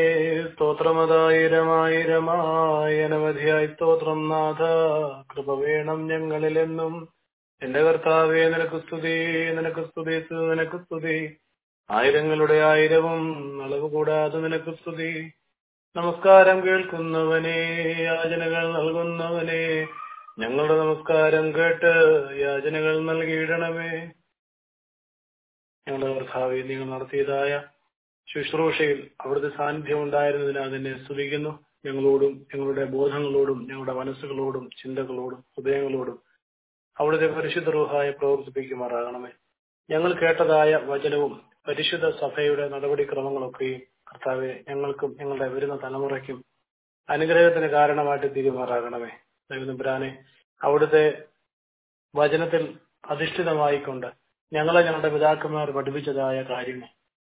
C: സ്തോത്രമതായിരമായിരമായി അനവധിയായി സ്തോത്രം നാഥ കൃപ വേണം ഞങ്ങളിലെന്നും എന്റെ കർത്താവേ നിനക്ക് സ്തുതി നിനക്ക് സ്തുതി നിനക്ക് സ്തുതി ആയിരങ്ങളുടെ ആയിരവും അളവ് കൂടാതെ നിനക്ക് സ്തുതി നമസ്കാരം കേൾക്കുന്നവനെ യാചനകൾ നൽകുന്നവനെ ഞങ്ങളുടെ നമസ്കാരം കേട്ട് യാചനകൾ നൽകിയിടണമേ ഞങ്ങളുടെ കർത്താവെ നിങ്ങൾ നടത്തിയതായ ശുശ്രൂഷയിൽ അവിടുത്തെ സാന്നിധ്യം ഉണ്ടായിരുന്നതിനാൽ അതിനെ സ്തുതിക്കുന്നു ഞങ്ങളോടും ഞങ്ങളുടെ ബോധങ്ങളോടും ഞങ്ങളുടെ മനസ്സുകളോടും ചിന്തകളോടും ഹൃദയങ്ങളോടും അവിടുത്തെ പരിശുദ്ധ റൂഹായ പ്രവർത്തിപ്പിക്കുമാറാകണമേ ഞങ്ങൾ കേട്ടതായ വചനവും പരിശുദ്ധ സഭയുടെ നടപടിക്രമങ്ങളൊക്കെയും കർത്താവെ ഞങ്ങൾക്കും ഞങ്ങളുടെ വരുന്ന തലമുറയ്ക്കും അനുഗ്രഹത്തിന് കാരണമായിട്ട് തീരുമാറാകണമേ ദൈവനമ്പുരാനെ അവിടുത്തെ വചനത്തിൽ അധിഷ്ഠിതമായിക്കൊണ്ട് ഞങ്ങളെ ഞങ്ങളുടെ പിതാക്കന്മാർ പഠിപ്പിച്ചതായ കാര്യങ്ങൾ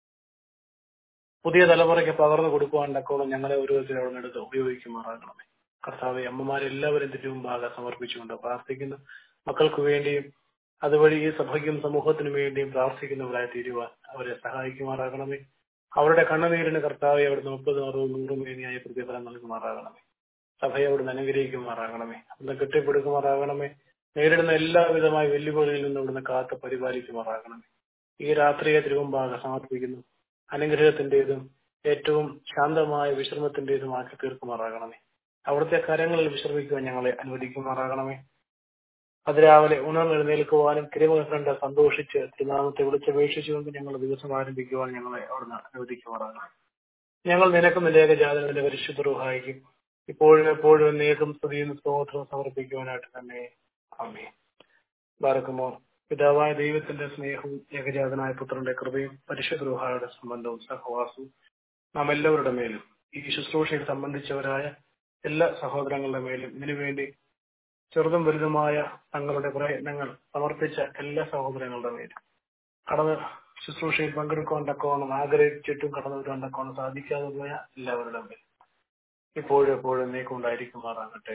C: പുതിയ തലമുറയ്ക്ക് പകർന്നു കൊടുക്കുവാൻ തക്കോളം ഞങ്ങളെ ഓരോരുത്തരും അവിടെ എടുത്ത് ഉപയോഗിക്കുമാറാകണമേ കർത്താവെ അമ്മമാരെല്ലാവരും തിരുമുമ്പാകെ സമർപ്പിച്ചുകൊണ്ട് പ്രാർത്ഥിക്കുന്നു മക്കൾക്ക് വേണ്ടിയും അതുവഴി ഈ സഭയ്ക്കും സമൂഹത്തിനും വേണ്ടിയും പ്രാർത്ഥിക്കുന്നവരായി തീരുവാൻ അവരെ സഹായിക്കുമാറാകണമേ
A: അവരുടെ കണ്ണുനീരിന് കർത്താവെ അവിടുന്ന് മുപ്പതും അറുപതും നൂറും മേനിയായ പ്രതിഫലം നൽകുമാറാകണമേ സഭയെ അവിടുന്ന് അനുഗ്രഹിക്കുമാറാകണമേ അവിടുന്ന് കെട്ടിപ്പടുക്കുമാറാകണമേ നേരിടുന്ന എല്ലാവിധമായ വെല്ലുവിളികളിൽ നിന്ന് അവിടുന്ന് കാത്ത് പരിപാലിക്കുമാറാകണമേ ഈ രാത്രിയെ തിരുവമ്പാകെ സമർപ്പിക്കുന്നു അനുഗ്രഹത്തിന്റേതും ഏറ്റവും ശാന്തമായ വിശ്രമത്തിന്റേതും ആക്കി തീർക്കുമാറാകണമേ അവിടുത്തെ കരങ്ങളിൽ വിശ്രമിക്കുവാൻ ഞങ്ങളെ അനുവദിക്കുമാറാകണമേ അതിരാവിലെ ഉണർന്നെഴുന്നേൽക്കുവാനും തിരുമുഖം കണ്ട് സന്തോഷിച്ച് തിരുനാമത്തെ വിളിച്ചപേക്ഷിച്ചുകൊണ്ട് ഞങ്ങൾ ദിവസം ആരംഭിക്കുവാൻ ഞങ്ങളെ അവിടുന്ന് അനുവദിക്കുമാറാകണം ഞങ്ങൾ നിനക്കും നിലേഖജാതനത്തിന്റെ പരിശുദ്ധ റുഹായിക്കും ഇപ്പോഴും എപ്പോഴും എന്നേക്കും സ്തുതിയും സ്തോത്രവും സമർപ്പിക്കുവാനായിട്ട് തന്നെ അമ്മേ ബാരക്കുമോ പിതാവായ ദൈവത്തിന്റെ സ്നേഹവും ഏകജാതനായ പുത്രന്റെ കൃപയും പരിശുദ്ധ റുഹായുടെ സംബന്ധവും സഹവാസവും നാം എല്ലാവരുടെ മേലും ഈ ശുശ്രൂഷയിൽ സംബന്ധിച്ചവരായ എല്ലാ സഹോദരങ്ങളുടെ മേലും ഇതിനുവേണ്ടി ചെറുതും വലുതുമായ തങ്ങളുടെ പ്രയത്നങ്ങൾ സമർപ്പിച്ച എല്ലാ സഹോദരങ്ങളുടെ മേലും കടന്ന് ശുശ്രൂഷയിൽ പങ്കെടുക്കുവാൻ തക്കവണ്ണം ആഗ്രഹിച്ചിട്ടും കടന്നു വരാൻ തക്കവണ്ണം സാധിക്കാതെ പോയ എല്ലാവരുടെ മേലും ഇപ്പോഴും എപ്പോഴും നീക്കുണ്ടായിരിക്കുമാറാകട്ടെ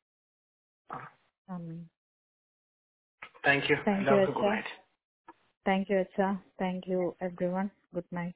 B: ആമേൻ
A: താങ്ക് യു
B: Thank you,
A: എല്ലാവർക്കും ഗുഡ്
B: അച്ഛാ.
A: നൈറ്റ്
B: താങ്ക് യു അച്ഛ thank you everyone good night